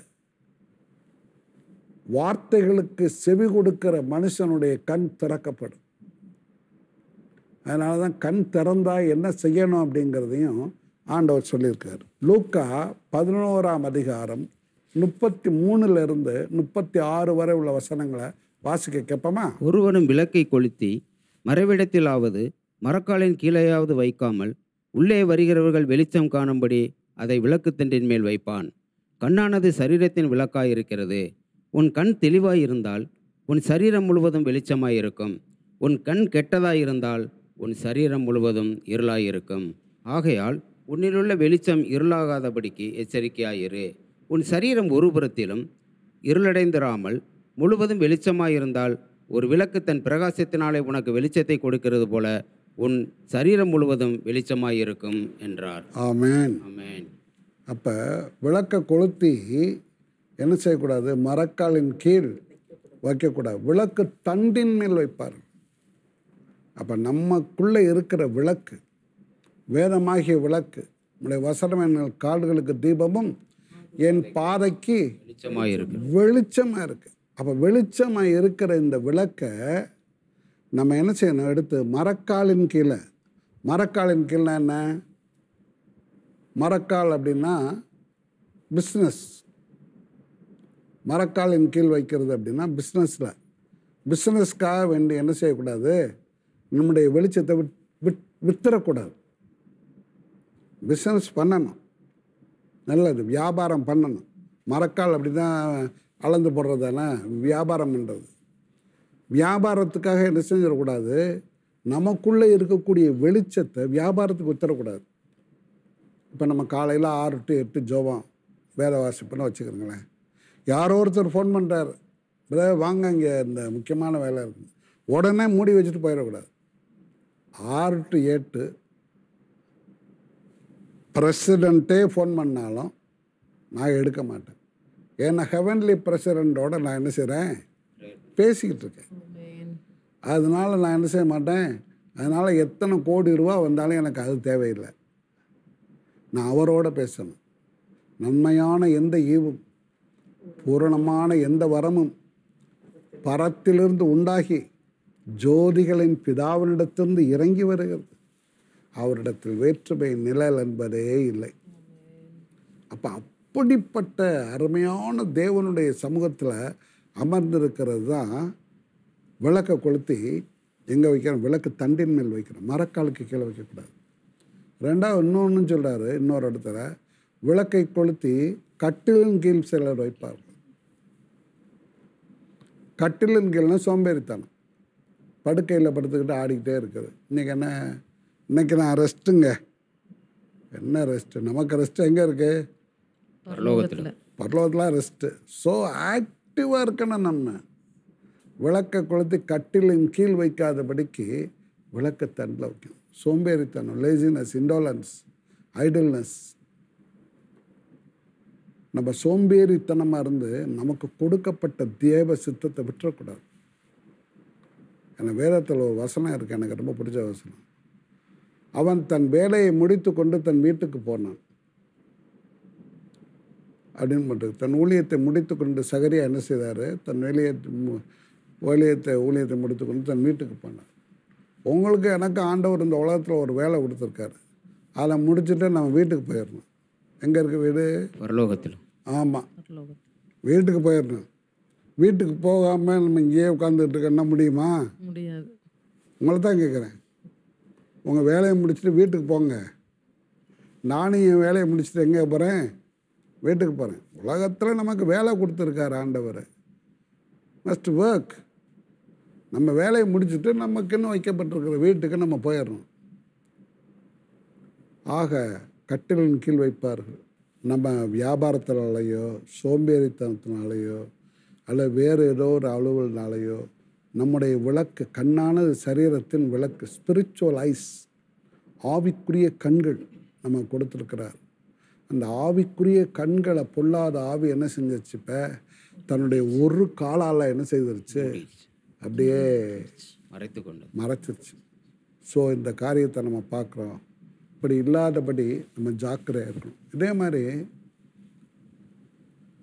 வார்த்தைகளுக்கு செவி கொடுக்கிற மனுஷனுடைய கண் திறக்கப்படும் அதனால தான் கண் திறந்தா என்ன செய்யணும் அப்படிங்கிறதையும் ஆண்டவர் சொல்லியிருக்கார் லூக்கா பதினோராம் அதிகாரம் முப்பத்தி மூணுல இருந்து முப்பத்தி ஆறு வரை உள்ள வசனங்களை வாசிக்க கேட்போமா ஒருவனும் விளக்கை கொளுத்தி மறைவிடத்திலாவது மரக்காலின் கீழேயாவது வைக்காமல் உள்ளே வருகிறவர்கள் வெளிச்சம் காணும்படி அதை விளக்குத்தண்டின் மேல் வைப்பான் கண்ணானது சரீரத்தின் விளக்காயிருக்கிறது உன் கண் தெளிவாயிருந்தால் உன் சரீரம் முழுவதும் வெளிச்சமாயிருக்கும் உன் கண் கெட்டதாயிருந்தால் உன் சரீரம் முழுவதும் இருளாயிருக்கும் ஆகையால் உன்னிலுள்ள வெளிச்சம் இருளாகாதபடிக்கு எச்சரிக்கையாயிரு உன் சரீரம் ஒரு புறத்திலும் இருளடைந்திராமல் முழுவதும் வெளிச்சமாயிருந்தால் ஒரு விளக்கு தன் பிரகாசத்தினாலே உனக்கு வெளிச்சத்தை கொடுக்கிறது போல உன் சரீரம் முழுவதும் வெளிச்சமாயிருக்கும் என்றார் ஆமென் ஆமென் அப்போ விளக்க கொளுத்தி என்ன செய்யக்கூடாது மரக்காலின் கீழ் வைக்கக்கூடாது விளக்கு தண்டின் மேல் வைப்பார் அப்போ நமக்குள்ளே இருக்கிற விளக்கு வேதமாகிய விளக்கு உடைய வசனம் என் கால்களுக்கு தீபமும் என் பாதைக்கு வெளிச்சமாயிருக்கு வெளிச்சமாக இருக்கு அப்போ வெளிச்சமாக இருக்கிற இந்த விளக்கை நம்ம என்ன செய்யணும் எடுத்து மரக்காலின் கீழே மரக்காலின் கீழே என்ன மரக்கால் அப்படின்னா பிஸ்னஸ் மரக்காலின் கீழ் வைக்கிறது அப்படின்னா பிஸ்னஸில் பிஸ்னஸ்க்காக வேண்டி என்ன செய்யக்கூடாது நம்முடைய வெளிச்சத்தை விட் விட் வித்துறக்கூடாது பிஸ்னஸ் பண்ணணும் நல்லது வியாபாரம் பண்ணணும் மரக்கால் அப்படி தான் அளந்து போடுறது தானே வியாபாரம் பண்ணுறது வியாபாரத்துக்காக என்ன செஞ்சிடக்கூடாது நமக்குள்ளே இருக்கக்கூடிய வெளிச்சத்தை வியாபாரத்துக்கு வித்துறக்கூடாது இப்போ நம்ம காலையில் ஆறு டு எட்டு ஜோபம் வேலை வாசிப்புன்னு வச்சுக்கிறோங்களேன் யாரோ ஒருத்தர் ஃபோன் பண்ணுறாரு பிரதர் வாங்க இங்கே இந்த முக்கியமான வேலை இருக்குது உடனே மூடி வச்சுட்டு போயிடக்கூடாது ஆறு டு எட்டு பிரசிடெண்ட்டே ஃபோன் பண்ணாலும் நான் எடுக்க மாட்டேன் ஏன்னா ஹெவன்லி பிரசிடெண்ட்டோட நான் என்ன செய்கிறேன் பேசிக்கிட்டு இருக்கேன் அதனால நான் என்ன செய்ய மாட்டேன் அதனால் எத்தனை கோடி ரூபா வந்தாலும் எனக்கு அது தேவையில்லை நான் அவரோட பேசணும் நன்மையான எந்த ஈவும் பூரணமான எந்த வரமும் பரத்திலிருந்து உண்டாகி ஜோதிகளின் பிதாவினிடத்திலிருந்து இறங்கி வருகிறது அவரிடத்தில் வேற்றுமை நிழல் என்பதே இல்லை அப்போ அப்படிப்பட்ட அருமையான தேவனுடைய சமூகத்தில் அமர்ந்திருக்கிறது தான் விளக்கை கொளுத்தி எங்கே வைக்கிறோம் விளக்கு தண்டின் மேல் வைக்கிறோம் மரக்காலுக்கு கீழே வைக்கக்கூடாது ரெண்டாவது இன்னொன்று சொல்கிறாரு இன்னொரு இடத்துல விளக்கை கொளுத்தி கட்டிலின் கீழ் சிலர் வைப்பார்கள் கட்டிலின் கீழ்னா சோம்பேறித்தனம் படுக்கையில் படுத்துக்கிட்டு ஆடிக்கிட்டே இருக்குது இன்றைக்கி என்ன இன்னைக்கு நான் ரெஸ்ட்டுங்க என்ன ரெஸ்ட்டு நமக்கு ரெஸ்ட் எங்கே இருக்குது பரலோகத்தில் பரலோகத்தில் ரெஸ்ட்டு ஸோ ஆக்டிவாக இருக்கணும் நம்ம விளக்கை கொளுத்தி கட்டிலின் கீழ் வைக்காதபடிக்கு விளக்கு தண்டில் வைக்கணும் சோம்பேறித்தனம் லேசினஸ் இண்டோலன்ஸ் ஐடல்னஸ் நம்ம சோம்பேறித்தனமாக இருந்து நமக்கு கொடுக்கப்பட்ட தேவ சித்தத்தை விட்டுறக்கூடாது எனக்கு வேதத்தில் ஒரு வசனம் இருக்குது எனக்கு ரொம்ப பிடிச்ச வசனம் அவன் தன் வேலையை முடித்து கொண்டு தன் வீட்டுக்கு போனான் அப்படின்னு போட்டு தன் ஊழியத்தை முடித்து கொண்டு சகரியா என்ன செய்தார் தன் வேலையை மு- ஊழியத்தை ஊழியத்தை முடித்து கொண்டு தன் வீட்டுக்கு போனார் உங்களுக்கு எனக்கு ஆண்டவர் இந்த உலகத்தில் ஒரு வேலை கொடுத்துருக்காரு அதை முடிச்சுட்டு நம்ம வீட்டுக்கு போயிடணும் எங்கே இருக்கு வீடு பரலோகத்தில் ஆமாம் வீட்டுக்கு போயிடணும் வீட்டுக்கு போகாமல் நம்ம இங்கேயே உட்காந்துட்டு இருக்க என்ன முடியுமா முடியாது உங்களை தான் கேட்குறேன் உங்கள் வேலையை முடிச்சுட்டு வீட்டுக்கு போங்க நானும் என் வேலையை முடிச்சுட்டு எங்கே போகிறேன் வீட்டுக்கு போகிறேன் உலகத்தில் நமக்கு வேலை கொடுத்துருக்காரு ஆண்டவர் மஸ்ட் ஒர்க் நம்ம வேலையை முடிச்சுட்டு நமக்குன்னு வைக்கப்பட்டிருக்கிற வீட்டுக்கு நம்ம போயிடணும் ஆக கட்டிலின் கீழ் வைப்பார்கள் நம்ம வியாபாரத்தினாலேயோ சோம்பேறித்தனத்தினாலேயோ அல்லது வேறு ஏதோ ஒரு அலுவல்னாலேயோ நம்முடைய விளக்கு கண்ணானது சரீரத்தின் விளக்கு ஸ்பிரிச்சுவல் ஐஸ் ஆவிக்குரிய கண்கள் நம்ம கொடுத்துருக்கிறார் அந்த ஆவிக்குரிய கண்களை பொல்லாத ஆவி என்ன செஞ்சிருச்சு இப்போ தன்னுடைய ஒரு காலால் என்ன செய்திருச்சு அப்படியே மறைத்து கொண்டு மறைச்சிருச்சு ஸோ இந்த காரியத்தை நம்ம பார்க்குறோம் இப்படி இல்லாதபடி நம்ம ஜாக்கிரதையாக இருக்கணும் இதே மாதிரி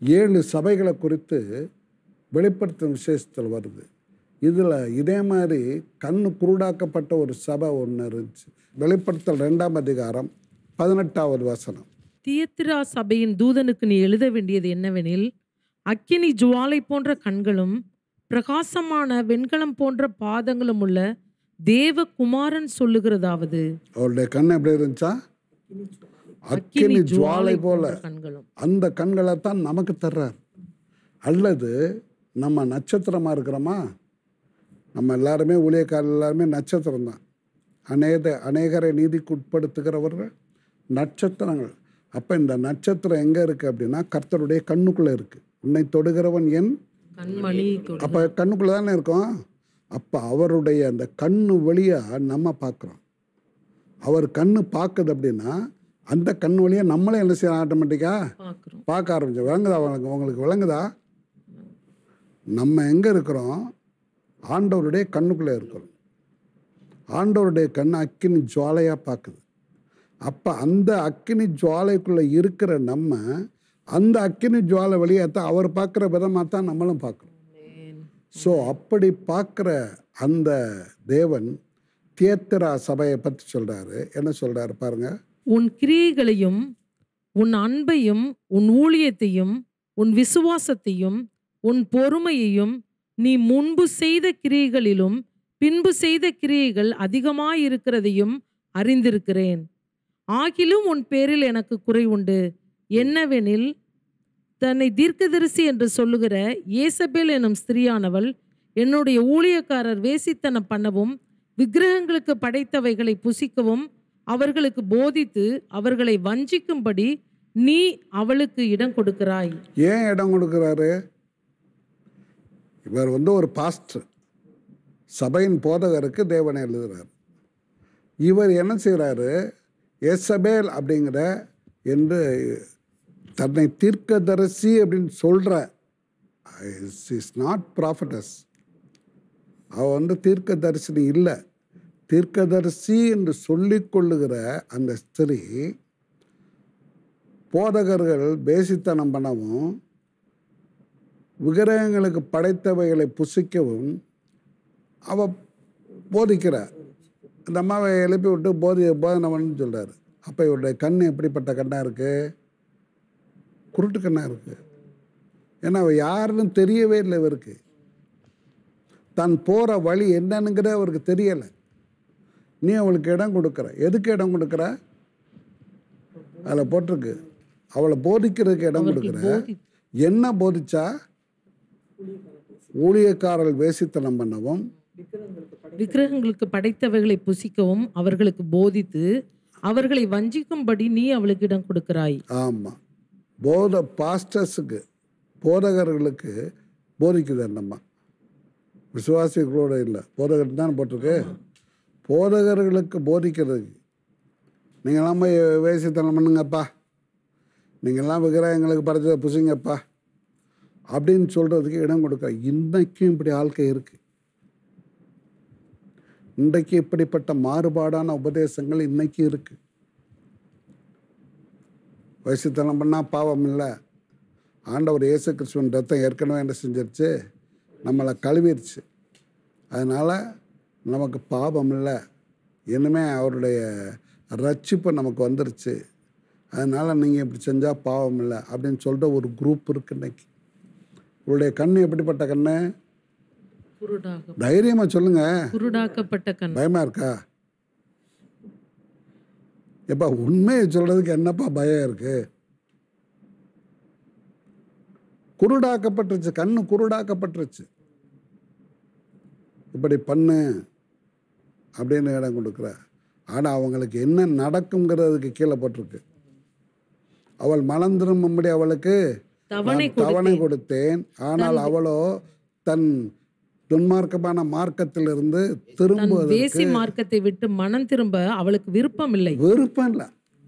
ஏழு சபைகளை குறித்து வெளிப்படுத்தும் விசேஷத்தில் வருது இதில் இதே மாதிரி கண்ணு குருடாக்கப்பட்ட ஒரு சபை ஒன்று இருந்துச்சு வெளிப்படுத்தல் ரெண்டாம் அதிகாரம் பதினெட்டாவது வசனம் தியத்திரா சபையின் தூதனுக்கு நீ எழுத வேண்டியது என்னவெனில் அக்கினி ஜுவாலை போன்ற கண்களும் பிரகாசமான வெண்கலம் போன்ற பாதங்களும் உள்ள தேவகுமாரன் சொல்லுகிறதாவது அவருடைய கண் எப்படி இருந்துச்சா அக்கினி ஜுவாலை போல போன்ற கண்களும் அந்த கண்களை தான் நமக்கு தர்றார் அல்லது நம்ம நட்சத்திரமாக இருக்கிறோமா நம்ம எல்லாருமே ஊழியக்காரர் எல்லாருமே நட்சத்திரம் தான் அநேக அநேகரை நீதிக்கு உட்படுத்துகிறவர்கள் நட்சத்திரங்கள் அப்போ இந்த நட்சத்திரம் எங்கே இருக்குது அப்படின்னா கர்த்தருடைய கண்ணுக்குள்ளே இருக்குது உன்னை தொடுகிறவன் என் கண்மணி தொடு அப்போ கண்ணுக்குள்ளே தானே இருக்கோம் அப்போ அவருடைய அந்த கண்ணு வழியாக நம்ம பார்க்குறோம் அவர் கண்ணு பார்க்குது அப்படின்னா அந்த கண் வழியாக நம்மளே என்ன செய்யலாம் ஆட்டோமேட்டிக்காக பார்க்குறோம் பார்க்க ஆரம்பிச்சோம் விளங்குதா உங்களுக்கு உங்களுக்கு விளங்குதா நம்ம எங்கே இருக்கிறோம் ஆண்டவருடைய கண்ணுக்குள்ளே இருக்கிறோம் ஆண்டவருடைய கண் அக்கினி ஜுவாலையாக பார்க்குது அப்போ அந்த அக்கினி ஜுவாலைக்குள்ளே இருக்கிற நம்ம அந்த அக்கினி ஜுவாலை வழியாக தான் அவர் பார்க்குற விதமாக தான் நம்மளும் பார்க்குறோம் ஸோ அப்படி பார்க்குற அந்த தேவன் தியத்திரா சபையை பற்றி சொல்கிறாரு என்ன சொல்கிறாரு பாருங்கள் உன் கிரியைகளையும் உன் அன்பையும் உன் ஊழியத்தையும் உன் விசுவாசத்தையும் உன் பொறுமையையும் நீ முன்பு செய்த கிரியைகளிலும் பின்பு செய்த கிரியைகள் அதிகமாயிருக்கிறதையும் அறிந்திருக்கிறேன் ஆகிலும் உன் பேரில் எனக்கு குறை உண்டு என்னவெனில் தன்னை தீர்க்கதரிசி என்று சொல்லுகிற ஏசபேல் எனும் ஸ்திரியானவள் என்னுடைய ஊழியக்காரர் வேசித்தனம் பண்ணவும் விக்கிரகங்களுக்கு படைத்தவைகளை புசிக்கவும் அவர்களுக்கு போதித்து அவர்களை வஞ்சிக்கும்படி நீ அவளுக்கு இடம் கொடுக்கிறாய் ஏன் இடம் கொடுக்குறாரு இவர் வந்து ஒரு பாஸ்டர் சபையின் போதகருக்கு தேவனை எழுதுகிறார் இவர் என்ன செய்கிறாரு எசபேல் அப்படிங்கிற என்று தன்னை தீர்க்கதரிசி அப்படின்னு சொல்கிற இஸ் நாட் ப்ராஃபட்டஸ் அவ வந்து தீர்க்கதரிசினி இல்லை தீர்க்கதரிசி என்று சொல்லிக் கொள்ளுகிற அந்த ஸ்திரீ போதகர்கள் பேசித்தனம் பண்ணவும் விக்கிரகங்களுக்கு படைத்தவைகளை புசிக்கவும் அவ போதிக்கிறார் அந்த அம்மாவை எழுப்பி விட்டு போதி போதனை பண்ணு சொல்கிறாரு அப்போ இவருடைய கண் எப்படிப்பட்ட கண்ணாக இருக்குது குருட்டு கண்ணாக இருக்குது ஏன்னா அவ யாருன்னு தெரியவே இல்லை இவருக்கு தான் போகிற வழி என்னன்னுங்கிறத அவருக்கு தெரியலை நீ அவளுக்கு இடம் கொடுக்குற எதுக்கு இடம் கொடுக்குற அதில் போட்டிருக்கு அவளை போதிக்கிறதுக்கு இடம் கொடுக்குற போதி என்ன போதிச்சா ஊழியக்காரர்கள் வேசித்தனம் பண்ணவும் விக்கிரகங்களுக்கு படைத்தவைகளை புசிக்கவும் அவர்களுக்கு போதித்து அவர்களை வஞ்சிக்கும்படி நீ அவளுக்கு இடம் கொடுக்கிறாய் ஆமாம் போத பாஸ்டர்ஸுக்கு போதகர்களுக்கு போதிக்குது என்னம்மா விசுவாசிகளோட இல்லை போதகர் தான் போட்டிருக்கு போதகர்களுக்கு போதிக்கிறதுக்கு நீங்களாம் போய் வேசித்தனம் பண்ணுங்கப்பா நீங்கள்லாம் விக்கிரகங்களுக்கு படைச்சதை புசிங்கப்பா அப்படின்னு சொல்கிறதுக்கு இடம் கொடுக்க இன்றைக்கும் இப்படி ஆள்கை இருக்குது இன்றைக்கு இப்படிப்பட்ட மாறுபாடான உபதேசங்கள் இன்னைக்கு இருக்கு வயசுத்தனம் பண்ணால் பாவம் இல்லை ஆண்டவர் இயேசு கிறிஸ்துவன் ரத்தம் ஏற்கனவே என்ன செஞ்சிருச்சு நம்மளை கழுவிருச்சு அதனால் நமக்கு பாவம் இல்லை இனிமே அவருடைய ரட்சிப்பு நமக்கு வந்துருச்சு அதனால் நீங்கள் இப்படி செஞ்சால் பாவம் இல்லை அப்படின்னு சொல்லிட்டு ஒரு குரூப் இருக்கு இன்னைக்கு உங்களுடைய கண் எப்படிப்பட்ட கண்ணு குருடாக தைரியமாக சொல்லுங்கள் குருடாக்கப்பட்ட கண் பயமா இருக்கா எப்பா உண்மையை சொல்றதுக்கு என்னப்பா பயம் இருக்கு குருடாக்கப்பட்டுருச்சு கண்ணு குருடாக்கப்பட்டுருச்சு இப்படி பண்ணு அப்படின்னு இடம் கொடுக்குற ஆனால் அவங்களுக்கு என்ன நடக்குங்கிறதுக்கு கீழே போட்டிருக்கு அவள் மனம் திரும்பும்படி அவளுக்கு தவணை நான் தவணை கொடுத்தேன் ஆனால் அவளோ தன் துன்மார்க்கமான மார்க்கத்திலிருந்து தன் திரும்புவதற்கு வேசி மார்க்கத்தை விட்டு மனம் திரும்ப அவளுக்கு விருப்பம் இல்லை விருப்பம் இல்லை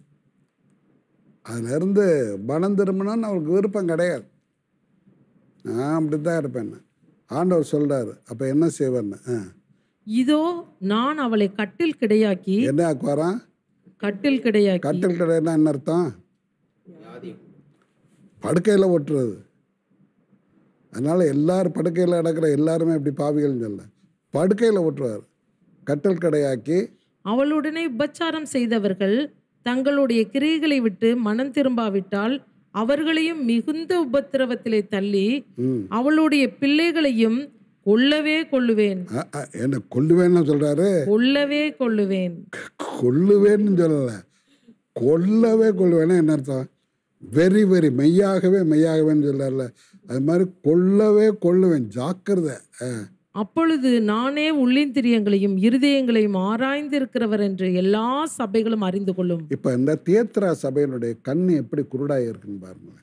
அதுல இருந்து மனம் திரும்பணும்னு அவருக்கு விருப்பம் கிடையாது நான் அப்படி தான் இருப்பேன் ஆண்டவர் சொல்றாரு அப்ப என்ன செய்வேன்னு ஆ. இதோ நான் அவளை கட்டில் கிடையாக்கி என்ன ஆக்குவாராம் கட்டில் கிடையாக்கி கட்டில் கடைன்னா என்ன அர்த்தம் படுக்கையில் ஒட்டுறது அதனால் எல்லாரும் படுக்கையில் நடக்கிற எல்லாருமே இப்படி பாவிகள்னு சொல்ல படுக்கையில் ஒட்டுவார் கட்டல் கடையாக்கி அவளுடனே உபச்சாரம் செய்தவர்கள் தங்களுடைய கிரியைகளை விட்டு மனம் திரும்பாவிட்டால் அவர்களையும் மிகுந்த உபத்திரவத்திலே தள்ளி ம் அவளுடைய பிள்ளைகளையும் கொல்லவே கொல்லுவேன் அ, அ, என்ன கொல்லுவேன்னு சொல்கிறாரு கொல்லவே கொல்லுவேன் கொல்லுவேன்னு சொல்லலை கொல்லவே கொல்லுவேன்னா என்ன அர்த்தம் வெரி வெரி மெய்யாகவே மெய்யாகவேன்னு சொல்கிறார்ல அது மாதிரி கொல்லவே கொல்லுவேன் ஜாக்கிரதை ஆ அப்பொழுது நானே உள்ளிந்திரியங்களையும் இருதயங்களையும் ஆராய்ந்திருக்கிறவர் என்று எல்லா சபைகளும் அறிந்து கொள்ளும் இப்போ இந்த தியேத்ரா சபையினுடைய கண் எப்படி குருடாக இருக்குன்னு பாருங்களேன்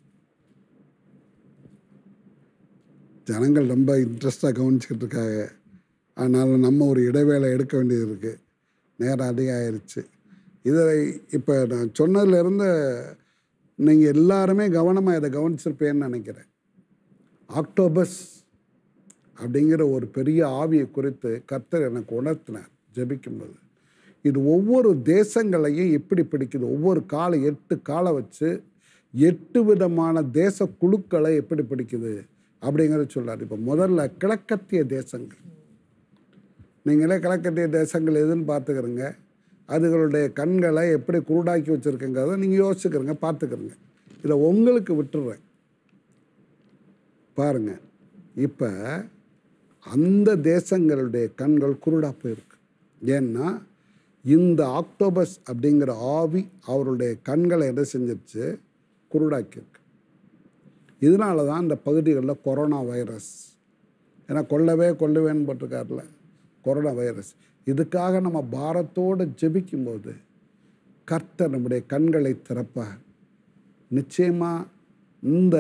ஜனங்கள் ரொம்ப இன்ட்ரெஸ்டாக கவனிச்சுக்கிட்டு இருக்காங்க ஆனாலும் நம்ம ஒரு இடைவேளை எடுக்க வேண்டியது இருக்குது நேரம் அதிகம் ஆயிடுச்சு இதை இப்போ நான் சொன்னதுலேருந்து நீங்கள் எல்லாருமே கவனமாக இதை கவனிச்சிருப்பேன்னு நினைக்கிறேன் ஆக்டோபஸ் அப்படிங்கிற ஒரு பெரிய ஆவியை குறித்து கர்த்தர் எனக்கு உணர்த்தினார் ஜெபிக்கும்போது இது ஒவ்வொரு தேசங்களையும் எப்படி பிடிக்குது ஒவ்வொரு காலை எட்டு காலை வச்சு எட்டு விதமான தேச குழுக்களை எப்படி பிடிக்குது அப்படிங்கிறத சொல்றார் இப்போ முதல்ல கிழக்கத்திய தேசங்கள் நீங்களே கிழக்கத்திய தேசங்கள் எதுன்னு பார்த்துக்கிறங்க அதுகளுடைய கண்களை எப்படி குருடாக்கி வச்சுருக்குங்கிறத நீங்கள் யோசிச்சுக்கிறங்க பார்த்துக்கிறங்க இதை உங்களுக்கு விட்டுடுறேன் பாருங்க இப்போ அந்த தேசங்களுடைய கண்கள் குருடா போயிருக்கு ஏன்னா இந்த ஆக்டோபஸ் அப்படிங்கிற ஆவி அவருடைய கண்களை என்ன செஞ்சிருச்சு குருடாக்கியிருக்கு இதனால தான் இந்த பகுதிகளில் கொரோனா வைரஸ் ஏன்னா கொல்லவே கொல்லுவேன்னு போட்டிருக்காருல கொரோனா வைரஸ் இதுக்காக நம்ம பாரத்தோடு ஜெபிக்கும்போது கர்த்தர் நம்முடைய கண்களை திறப்பார் நிச்சயமாக இந்த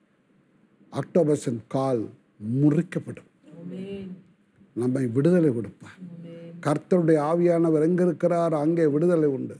ஆக்டோபஸின் கால் முறிக்கப்படும் நம்மை விடுதலை கொடுப்பார் கர்த்தருடைய ஆவியானவர் எங்கே இருக்கிறார் அங்கே விடுதலை உண்டு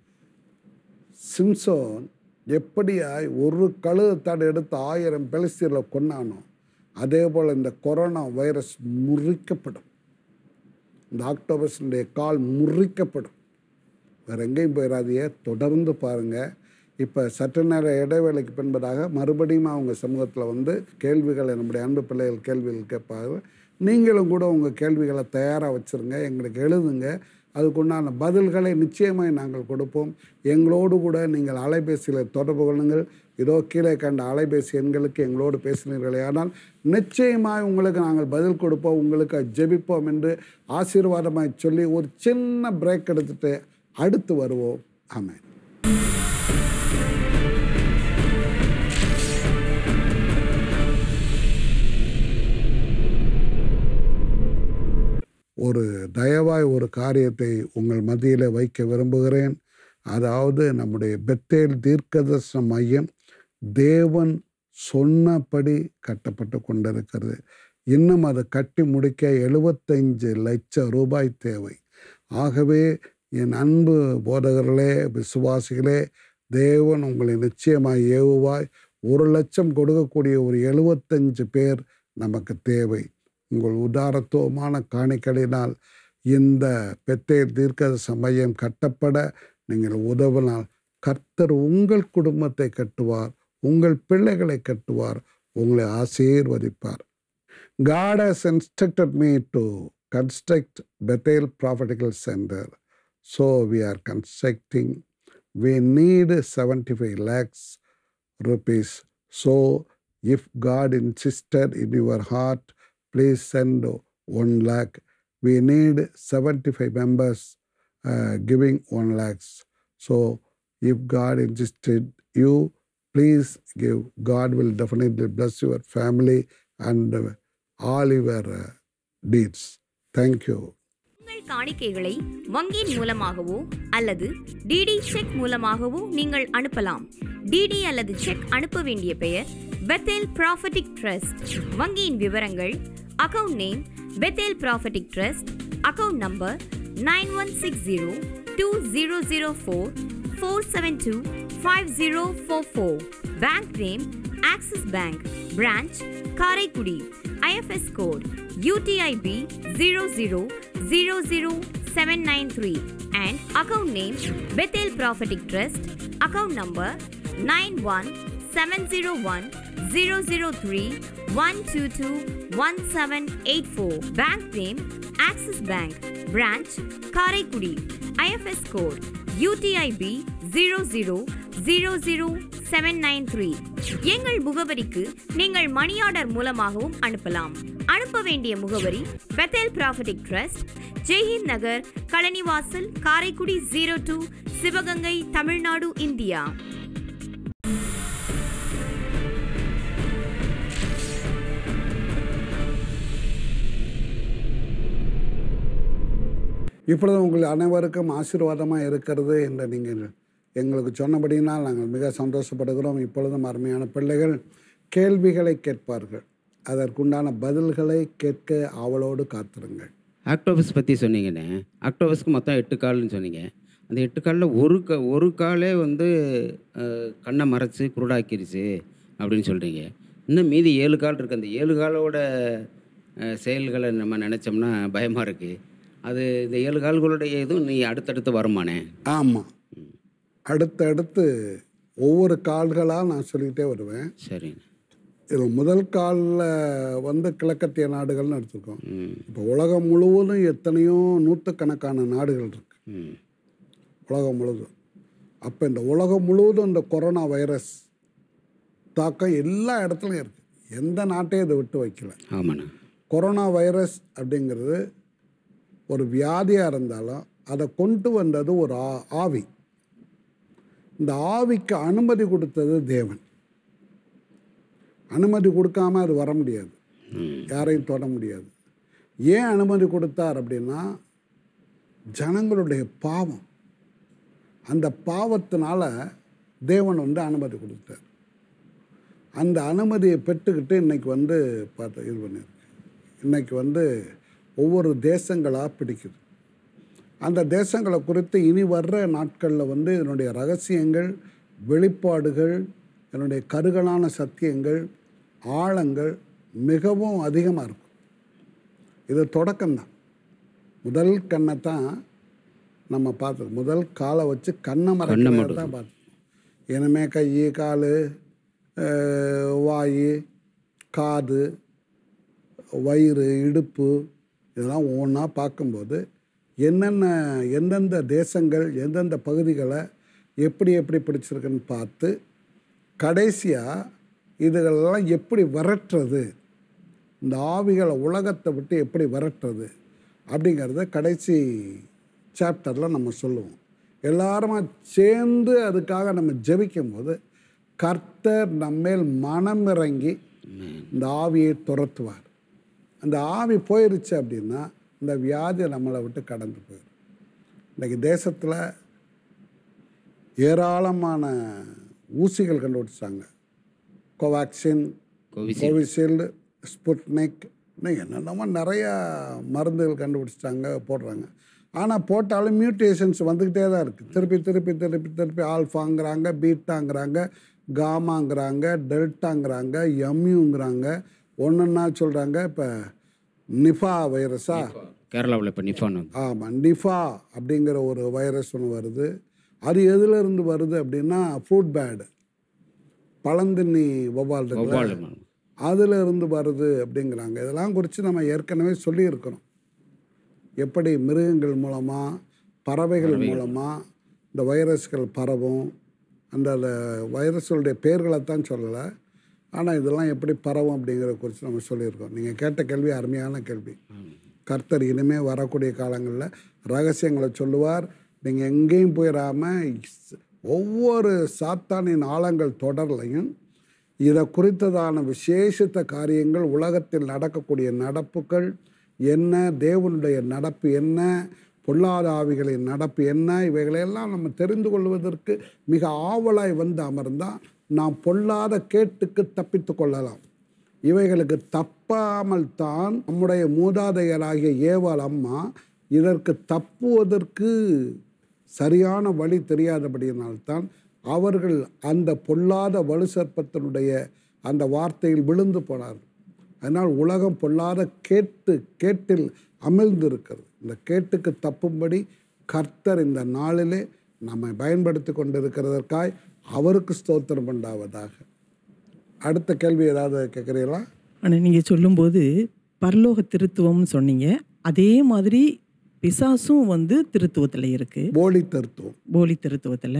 சிம்சோன் எப்படியாய் ஒரு கழுதத்தாடு எடுத்து ஆயிரம் பெலஸ்தீனில் கொன்னானோ அதே போல் இந்த கொரோனா வைரஸ் முறிக்கப்படும் இந்த ஆக்டோபஸினுடைய கால் முறிக்கப்படும் வேற எங்கேயும் போயிடாதீங்க தொடர்ந்து பாருங்கள் இப்போ சற்று நேர இடைவேளைக்கு பின்பதாக மறுபடியும் அவங்க சமூகத்தில் வந்து கேள்விகளை நம்முடைய அன்பு பிள்ளைகள் கேள்விகள் கேட்பாங்க நீங்களும் கூட உங்கள் கேள்விகளை தயாராக வச்சுருங்க எங்களுக்கு எழுதுங்க அதுக்குண்டான பதில்களை நிச்சயமாய் நாங்கள் கொடுப்போம் எங்களோடு கூட நீங்கள் அலைபேசியில் தொடர்பு கொள்ளுங்கள் இதோ கீழே கண்ட அலைபேசி எண்களுக்கு எங்களோடு பேசினீர்களே ஆனால் நிச்சயமாய் உங்களுக்கு நாங்கள் பதில் கொடுப்போம் உங்களுக்கு ஜெபிப்போம் என்று ஆசீர்வாதமாய் சொல்லி ஒரு சின்ன பிரேக் எடுத்துட்டு அடுத்து வருவோம் ஆமென் ஒரு தயவாய் ஒரு காரியத்தை உங்கள் மத்தியில் வைக்க விரும்புகிறேன் அதாவது நம்முடைய பெத்தேல் தீர்க்கதர்சன மையம் தேவன் சொன்னபடி கட்டப்பட்டு கொண்டிருக்கிறது இன்னும் அதை கட்டி முடிக்க எழுபத்தைந்து லட்சம் ரூபாய் தேவை ஆகவே என் அன்பு போதகர்களே விசுவாசிகளே தேவன் உங்களை நிச்சயமாய் ஏவுவாய் ஒரு லட்சம் கொடுக்கக்கூடிய ஒரு எழுபத்தஞ்சு பேர் நமக்கு தேவை உங்கள் உதாரத்துவமான காணிக்கையினால் இந்த பெத்தே தீர்க்க சமயம் கட்டப்பட நீங்கள் உதவினால் கர்த்தர் உங்கள் குடும்பத்தை கட்டுவார் உங்கள் பிள்ளைகளை கட்டுவார் உங்களை ஆசீர்வதிப்பார் God has instructed me to construct Bethel Prophetical Center. So we are constructing. We need 75 lakhs rupees. So if God insisted in your heart, please send 1 lakh. We need 75 members uh, giving 1 lakhs. So if God insisted you, please give. God will definitely bless your family and uh, all your uh, deeds. Thank you. உங்கள் காணிக்கைகளை வங்கியின் மூலமாகவோ அல்லது DD check மூலமாகவோ நீங்கள் அனுப்பலாம் DD அல்லது check அனுப்ப வேண்டிய பெயர் பெத்தேல் ப்ராஃபட்டிக் ட்ரஸ்ட் வங்கியின் விவரங்கள் account name Bethel prophetic trust account number nine one six zero two zero zero four four seven two five zero four four bank name Axis bank branch Karaikudi IFS code UTIB 00000793 and account name Bethel Prophetic Trust, account number 701 003 122 1784. Bank name Axis Bank. Branch Karaikudi. IFS code UTIB 0000793. எங்கள் முகவரிக்கு நீங்கள் money order மூலமாகவும் அனுப்பலாம் அனுப்ப வேண்டிய முகவரி Bethel prophetic trust Jaihind Nagar Kazhanivasal Karaikudi zero two Sivaganga Tamil Nadu India இப்பொழுது உங்கள் அனைவருக்கும் ஆசீர்வாதமாக இருக்கிறது என்று நீங்கள் எங்களுக்கு சொன்னபடியினால் நாங்கள் மிக சந்தோஷப்படுகிறோம் இப்பொழுதும் அருமையான பிள்ளைகள் கேள்விகளை கேட்பார்கள் அதற்குண்டான பதில்களை கேட்க ஆவலோடு காத்திருங்கள் ஆக்டோபஸ் பற்றி சொன்னீங்கண்ணே ஆக்டோபஸ்க்கு மொத்தம் எட்டு கால்னு சொன்னீங்க அந்த எட்டு காலில் ஒரு க ஒரு காலே வந்து அஹ், கண்ணை மறைச்சு குருடாக்கிருச்சு அப்படின்னு சொல்கிறீங்க இன்னும் மீதி ஏழு கால் இருக்குது அந்த ஏழு காலோட அஹ், செயல்களை நம்ம நினச்சோம்னா பயமாக இருக்குது அது இந்த ஏழு கால்களுடைய இதுவும் நீ அடுத்தடுத்து வருமானே ஆமாம் அடுத்தடுத்து ஒவ்வொரு கால்களாக நான் சொல்லிக்கிட்டே வருவேன் சரிண்ணே இது முதல் காலில் வந்து கிழக்கத்திய நாடுகள்னு எடுத்துருக்கோம் ம் இப்போ உலகம் முழுவதும் எத்தனையோ நூற்றுக்கணக்கான நாடுகள் இருக்கு ம் உலகம் முழுவதும் அப்போ இந்த உலகம் முழுவதும் இந்த கொரோனா வைரஸ் தாக்கம் எல்லா இடத்துலையும் இருக்குது எந்த நாட்டையும் இதை விட்டு வைக்கல ஆமாண்ணா கொரோனா வைரஸ் அப்படிங்கிறது ஒரு வியாதியாக இருந்தாலும் அதை கொண்டு வந்தது ஒரு ஆ ஆவி இந்த ஆவிக்கு அனுமதி கொடுத்தது தேவன் அனுமதி கொடுக்காம அது வர முடியாது ம் யாரையும் தொட முடியாது ஏன் அனுமதி கொடுத்தார் அப்படின்னா ஜனங்களுடைய பாவம் அந்த பாவத்தினால தேவன் வந்து அனுமதி கொடுத்தார் அந்த அனுமதியை பெற்றுக்கிட்டு இன்னைக்கு வந்து பார்த்து இது பண்ணியிருக்கு இன்னைக்கு வந்து ஒவ்வொரு தேசங்களாக பிடிக்குது அந்த தேசங்களை குறித்து இனி வர்ற நாட்களில் வந்து இதனுடைய ரகசியங்கள் வெளிப்பாடுகள் இதனுடைய கருகலான சத்தியங்கள் ஆழங்கள் மிகவும் அதிகமாக இருக்கும் இது தொடக்கம்தான் முதல் கண்ணை தான் நம்ம பார்த்து முதல் காலை வச்சு கண்ணை மறைக்கிறத தான் பார்த்தோம் இனிமே கை கால் வாய் காது வயிறு இடுப்பு இதெல்லாம் ஒவ்வொன்றா பார்க்கும்போது என்னென்ன எந்தெந்த தேசங்கள் எந்தெந்த பகுதிகளை எப்படி எப்படி பிடிச்சிருக்குன்னு பார்த்து கடைசியாக இதுகளெல்லாம் எப்படி விரட்டுறது இந்த ஆவிகளை உலகத்தை விட்டு எப்படி விரட்டுறது அப்படிங்கிறத கடைசி சாப்டரில் நம்ம சொல்லுவோம் எல்லாருமா சேர்ந்து அதுக்காக நம்ம ஜெபிக்கும் போது கர்த்தர் நம்மேல் மனமிறங்கி இந்த ஆவியை துரத்துவார் அந்த ஆவி போயிருச்சு அப்படின்னா இந்த வியாதி நம்மளை விட்டு கடந்து போயிடும் இன்றைக்கி தேசத்தில் ஏராளமான ஊசிகள் கண்டுபிடிச்சாங்க கோவேக்சின் கோவிஷீல்டு கோவிஷீல்டு ஸ்புட்னிக் இன்னும் என்னென்னமோ நிறையா மருந்துகள் கண்டுபிடிச்சிட்டாங்க போடுறாங்க ஆனால் போட்டாலும் மியூட்டேஷன்ஸ் வந்துக்கிட்டே தான் இருக்குது திருப்பி திருப்பி திருப்பி திருப்பி ஆல்ஃபாங்கிறாங்க பீட்டாங்கிறாங்க காமாங்கிறாங்க டெல்டாங்கிறாங்க எம்யூங்கிறாங்க ஒன்றுன்னா சொல்கிறாங்க இப்போ நிஃபா வைரஸா கேரளாவில் இப்போ நிஃபான் வந்து ஆமாம் நிஃபா அப்படிங்கிற ஒரு வைரஸ் ஒன்று வருது அது எதுலேருந்து வருது அப்படின்னா ஃபுட் பேடு பழந்தின்னி வௌவால் இருக்குல்ல வௌவால் அதில் இருந்து வருது அப்படிங்கிறாங்க இதெல்லாம் குறித்து நம்ம ஏற்கனவே சொல்லியிருக்கிறோம் எப்படி மிருகங்கள் மூலமாக பறவைகள் மூலமாக இந்த வைரஸ்கள் பரவும் அந்த வைரஸ்களுடைய பெயர்களைத்தான் சொல்லலை ஆனால் இதெல்லாம் எப்படி பரவும் அப்படிங்கிறத குறித்து நம்ம சொல்லியிருக்கோம் நீங்கள் கேட்ட கேள்வி அருமையான கேள்வி கர்த்தர் இனிமே வரக்கூடிய காலங்களில் ரகசியங்களை சொல்லுவார் நீங்கள் எங்கேயும் போயிடாமல் ஒவ்வொரு சாத்தானின் ஆழங்கள் தொடர்லையும் இதை குறித்ததான விசேஷித்த காரியங்கள் உலகத்தில் நடக்கக்கூடிய நடப்புகள் என்ன தேவனுடைய நடப்பு என்ன பொல்லாத ஆவிகளின் நடப்பு என்ன இவைகளையெல்லாம் நம்ம தெரிந்து கொள்வதற்கு மிக ஆவலாய் வந்து அமர்ந்தால் நாம் பொல்லாத கேட்டுக்கு தப்பித்து கொள்ளலாம் இவைகளுக்கு தப்பாமல் தான் நம்முடைய மூதாதையராகிய ஏவாள் அம்மா இதற்கு தப்புவதற்கு சரியான வழி தெரியாதபடியினால்தான் அவர்கள் அந்த பொல்லாத வலு சர்ப்பத்தினுடைய அந்த வார்த்தையில் விழுந்து போனார்கள் அதனால் உலகம் பொல்லாத கேட்டு கேட்டில் அமிழ்ந்திருக்கிறது இந்த கேட்டுக்கு தப்பும்படி கர்த்தர் இந்த நாளிலே நம்மை பயன்படுத்தி கொண்டிருக்கிறதற்காய் அவருக்கு ஸ்தோத்திரம் உண்டாவதாக அடுத்த கேள்வி ஏதாவது கேட்குறீங்களா ஆனால் நீங்கள் சொல்லும்போது பரலோக திருத்துவம்னு சொன்னீங்க அதே மாதிரி பிசாசும் வந்து திருத்துவத்தில் இருக்குது போலி தருத்துவம் போலி திருத்துவத்தில்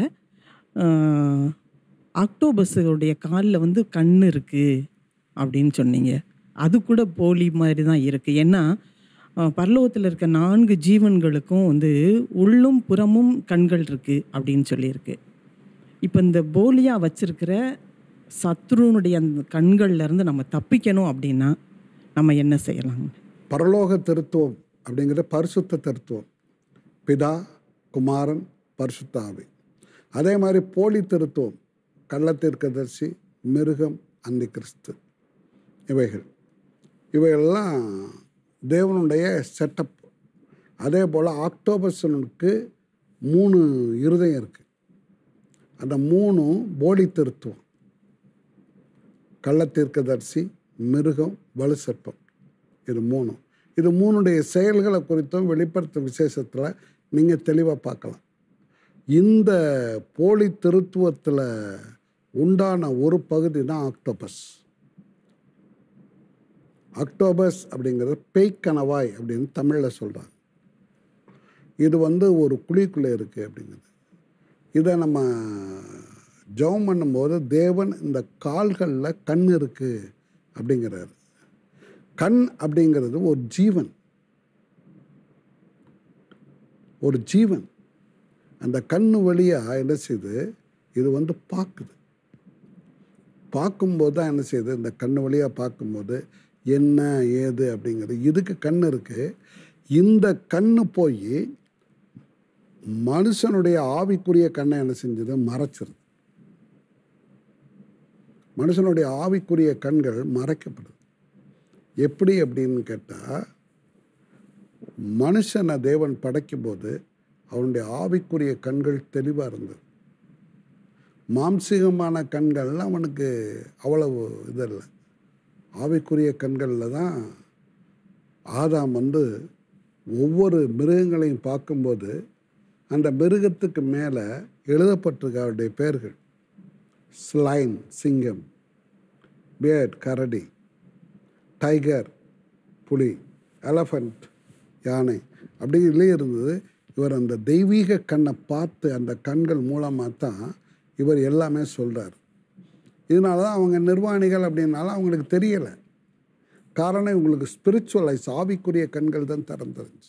ஆக்டோபஸுடைய காலில் வந்து கண் இருக்குது அப்படின்னு சொன்னீங்க அது கூட போலி மாதிரி தான் இருக்குது ஏன்னா பரலோகத்தில் இருக்க நான்கு ஜீவன்களுக்கும் வந்து உள்ளும் புறமும் கண்கள் இருக்குது அப்படின்னு சொல்லியிருக்கு இப்போ இந்த போலியாக வச்சிருக்கிற சத்ருனுடைய அந்த கண்கள்ல இருந்து நம்ம தப்பிக்கணும் அப்படின்னா நம்ம என்ன செய்யலாம் பரலோக திருத்துவம் அப்படிங்கிற பரிசுத்த திருத்துவம் பிதா குமாரன் பரிசுத்த ஆவி அதே மாதிரி போலி திருத்துவம் கள்ளத்தீர்க்கதரிசி மிருகம் அந்தி கிறிஸ்து இவைகள் இவையெல்லாம் தேவனுடைய செட்டப் அதே போல் ஆக்டோபஸனுக்கு மூணு இருதயம் இருக்குது அந்த மூணும் போலி திருத்துவம் கள்ளத்தீர்க்கதரிசி மிருகம் வலு சர்ப்பம் இது மூணும் இது மூணுடைய செயல்களை குறித்தும் வெளிப்படுத்தும் விசேஷத்தில் நீங்கள் தெளிவாக பார்க்கலாம் இந்த போலி திருத்துவத்தில் உண்டான ஒரு பகுதி தான் ஆக்டோபஸ் ஆக்டோபஸ் அப்படிங்கிறது பேய்க்கணவாய் அப்படின்னு தமிழில் சொல்கிறாங்க இது வந்து ஒரு குழிக்குள்ளே இருக்குது அப்படிங்கிறது இதை நம்ம ஜெபம் பண்ணும்போது தேவன் இந்த கால்களில் கண் இருக்குது அப்படிங்கிறாரு கண் அப்படிங்கிறது ஒரு ஜீவன் ஒரு ஜீவன் அந்த கண்ணு வழியாக என்ன செய்யுது இது வந்து பார்க்குது பார்க்கும்போது தான் என்ன செய்யுது இந்த கண்ணு வழியாக பார்க்கும்போது என்ன ஏது அப்படிங்கிறது இதுக்கு கண் இருக்குது இந்த கண்ணு போய் மனுஷனுடைய ஆவிக்குரிய கண்ணை என்ன செஞ்சது மறைச்சிருது மனுஷனுடைய ஆவிக்குரிய கண்கள் மறைக்கப்படுது எப்படி அப்படின்னு கேட்டால் மனுஷனை தேவன் படைக்கும்போது அவனுடைய ஆவிக்குரிய கண்கள் தெளிவாக இருந்தது மாம்சீகமான கண்கள் அவனுக்கு அவ்வளவு இது இல்லை ஆவிக்குரிய கண்களில் தான் ஆதாம் வந்து ஒவ்வொரு மிருகங்களையும் பார்க்கும்போது அந்த மிருகத்துக்கு மேலே எழுதப்பட்டிருக்க அவருடைய பெயர்கள் ஸ்லைன் சிங்கம் பேர்ட் கரடி டைகர் புலி எலஃபண்ட் யானை அப்படி இல்லையே இருந்தது இவர் அந்த தெய்வீக கண்ணை பார்த்து அந்த கண்கள் மூலமாக தான் இவர் எல்லாமே சொல்கிறார் இதனால தான் அவங்க நிர்வாணிகள் அப்படின்னாலும் அவங்களுக்கு தெரியலை காரணம் இவங்களுக்கு ஸ்பிரிச்சுவலைஸ் ஆவிக்குரிய கண்கள் தான் திறந்துருந்துச்சு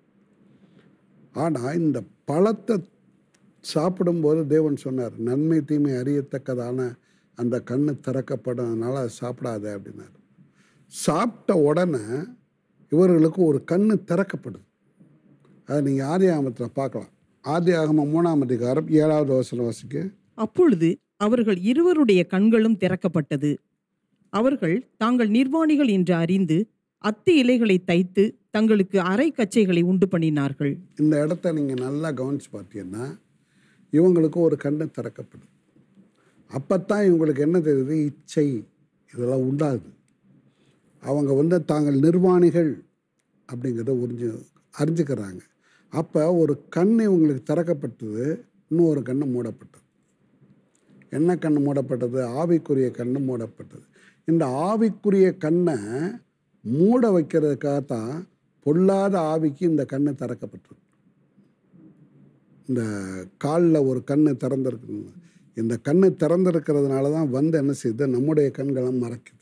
ஆனால் இந்த பழத்தை சாப்பிடும்போது தேவன் சொன்னார் நன்மை தீமை அறியத்தக்கதான அந்த கண்ணு திறக்கப்படும் அதனால் அதை சாப்பிடாத அப்படின்னாரு சாப்பிட்ட உடனே இவர்களுக்கு ஒரு கண்ணு திறக்கப்படுது அதை நீங்கள் ஆதி ஆகமத்தில் பார்க்கலாம் ஆதி ஆகமம் மூணாம் அதிகாரம் ஏழாவது வசனம் வாசிக்க அப்பொழுது அவர்கள் இருவருடைய கண்களும் திறக்கப்பட்டது அவர்கள் தாங்கள் நிர்வாணிகள் என்று அறிந்து அத்தி இலைகளை தைத்து தங்களுக்கு அரை கச்சைகளை உண்டு பண்ணினார்கள் இந்த இடத்த நீங்கள் நல்லா கவனித்து பார்த்தீங்கன்னா இவங்களுக்கு ஒரு கண்ணு திறக்கப்படுது அப்பத்தான் இவங்களுக்கு என்ன தெரியுது இச்சை இதெல்லாம் உண்டாகுது அவங்க வந்து தாங்கள் நிர்வாணிகள் அப்படிங்கிறத உறிஞ்சு அறிஞ்சுக்கிறாங்க அப்போ ஒரு கண் இவங்களுக்கு திறக்கப்பட்டது இன்னொரு கண்ணு மூடப்பட்டது என்ன கண்ணு மூடப்பட்டது ஆவிக்குரிய கண்ணு மூடப்பட்டது இந்த ஆவிக்குரிய கண்ணை மூட வைக்கிறதுக்காகத்தான் பொல்லாத ஆவிக்கு இந்த கண்ணு திறக்கப்பட்டது இந்த காலில் ஒரு கண்ணு திறந்திருக்கு இந்த கண்ணு திறந்திருக்கிறதுனால தான் வந்து என்ன செய்யுது நம்முடைய கண்களை மறைக்குது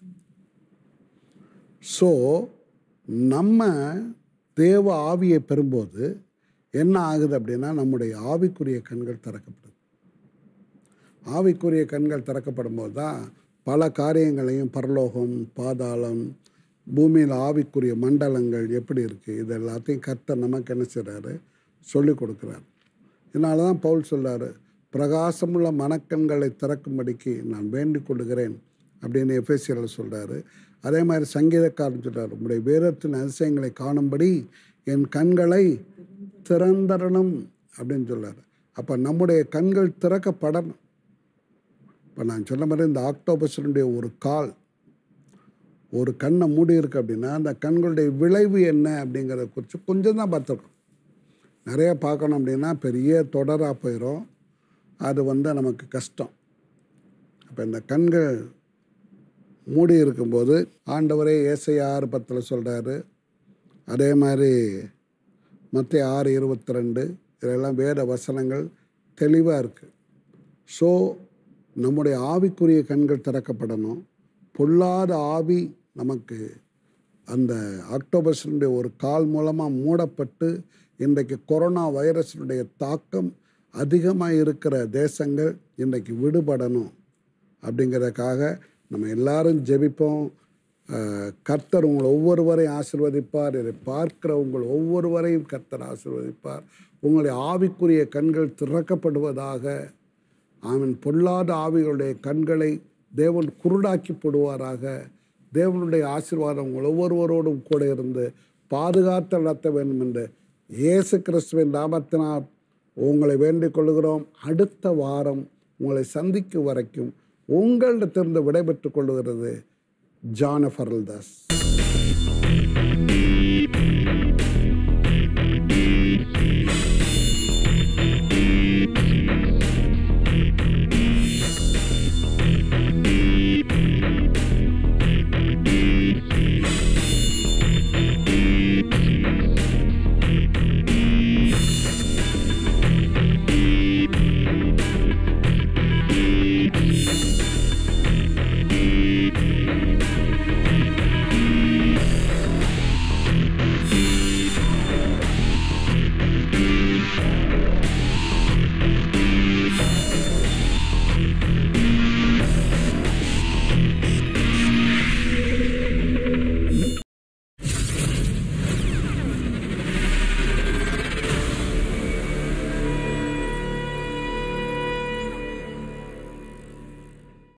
ஸோ நம்ம தேவ ஆவியை பெறும்போது என்ன ஆகுது அப்படின்னா நம்முடைய ஆவிக்குரிய கண்கள் திறக்கப்படுது ஆவிக்குரிய கண்கள் திறக்கப்படும் போது தான் பல காரியங்களையும் பரலோகம் பாதாளம் பூமியில் ஆவிக்குரிய மண்டலங்கள் எப்படி இருக்குது இது எல்லாத்தையும் கர்த்தர் நமக்கு என்ன செய்கிறாரு சொல்லிக் கொடுக்குறாரு இதனால தான் பவுல் சொல்றாரு பிரகாசமுள்ள மனக்கண்களை திறக்கும்படிக்கு நான் வேண்டிக் கொள்கிறேன் அப்படின்னு எஃபேசியில் சொல்கிறாரு அதே மாதிரி சங்கீதக்காரன் சொல்றாரு உங்களுடைய வேதத்தின் அதிசயங்களை காணும்படி என் கண்களை திறந்தரணும் அப்படின்னு சொல்றாரு அப்போ நம்முடைய கண்கள் திறக்கப்படணும் இப்போ நான் சொன்ன மாதிரி இந்த ஆக்டோபஸனுடைய ஒரு கால் ஒரு கண்ணை மூடி இருக்கு அப்படின்னா அந்த கண்களுடைய விளைவு என்ன அப்படிங்கிறத குறித்து கொஞ்சம் தான் பார்த்துருக்கோம் நிறைய பார்க்கணும் அப்படின்னா பெரிய தொடராக போயிடும் அது வந்து நமக்கு கஷ்டம் அப்போ இந்த கண்கள் மூடி இருக்கும்போது ஆண்டவரே ஏசையா ஆறு பத்தில் சொல்கிறாரு அதே மாதிரி மத்திய ஆறு இருபத்தி ரெண்டு இதெல்லாம் வேத வசனங்கள் தெளிவாக இருக்குது ஸோ நம்முடைய ஆவிக்குரிய கண்கள் திறக்கப்படணும் பொல்லாத ஆவி நமக்கு அந்த ஆக்டோபஸினுடைய ஒரு கால் மூலமாக மூடப்பட்டு இன்றைக்கு கொரோனா வைரஸினுடைய தாக்கம் அதிகமாக இருக்கிற தேசங்கள் இன்றைக்கு விடுபடணும் அப்படிங்கிறதுக்காக நம்ம எல்லாரும் ஜெபிப்போம் அஹ், கர்த்தர் உங்களை ஒவ்வொருவரையும் ஆசிர்வதிப்பார் இதை பார்க்கிற உங்கள் ஒவ்வொருவரையும் கர்த்தர் ஆசிர்வதிப்பார் உங்களுடைய ஆவிக்குரிய கண்கள் திறக்கப்படுவதாக அவன் பொல்லாத ஆவிகளுடைய கண்களை தேவன் குருடாக்கி போடுவாராக தேவனுடைய ஆசீர்வாதம் உங்கள் ஒவ்வொருவரோடும் கூட இருந்து பாதுகாத்து நடத்த வேண்டும் என்று இயேசு கிறிஸ்துவின் நாமத்தினால் உங்களை வேண்டிக் கொள்கிறோம் அடுத்த வாரம் உங்களை சந்திக்கும் வரைக்கும் உங்களிடத்திலிருந்து விடைபெற்றுக் கொள்கிறது ஜான் ஃபர்ல்தாஸ்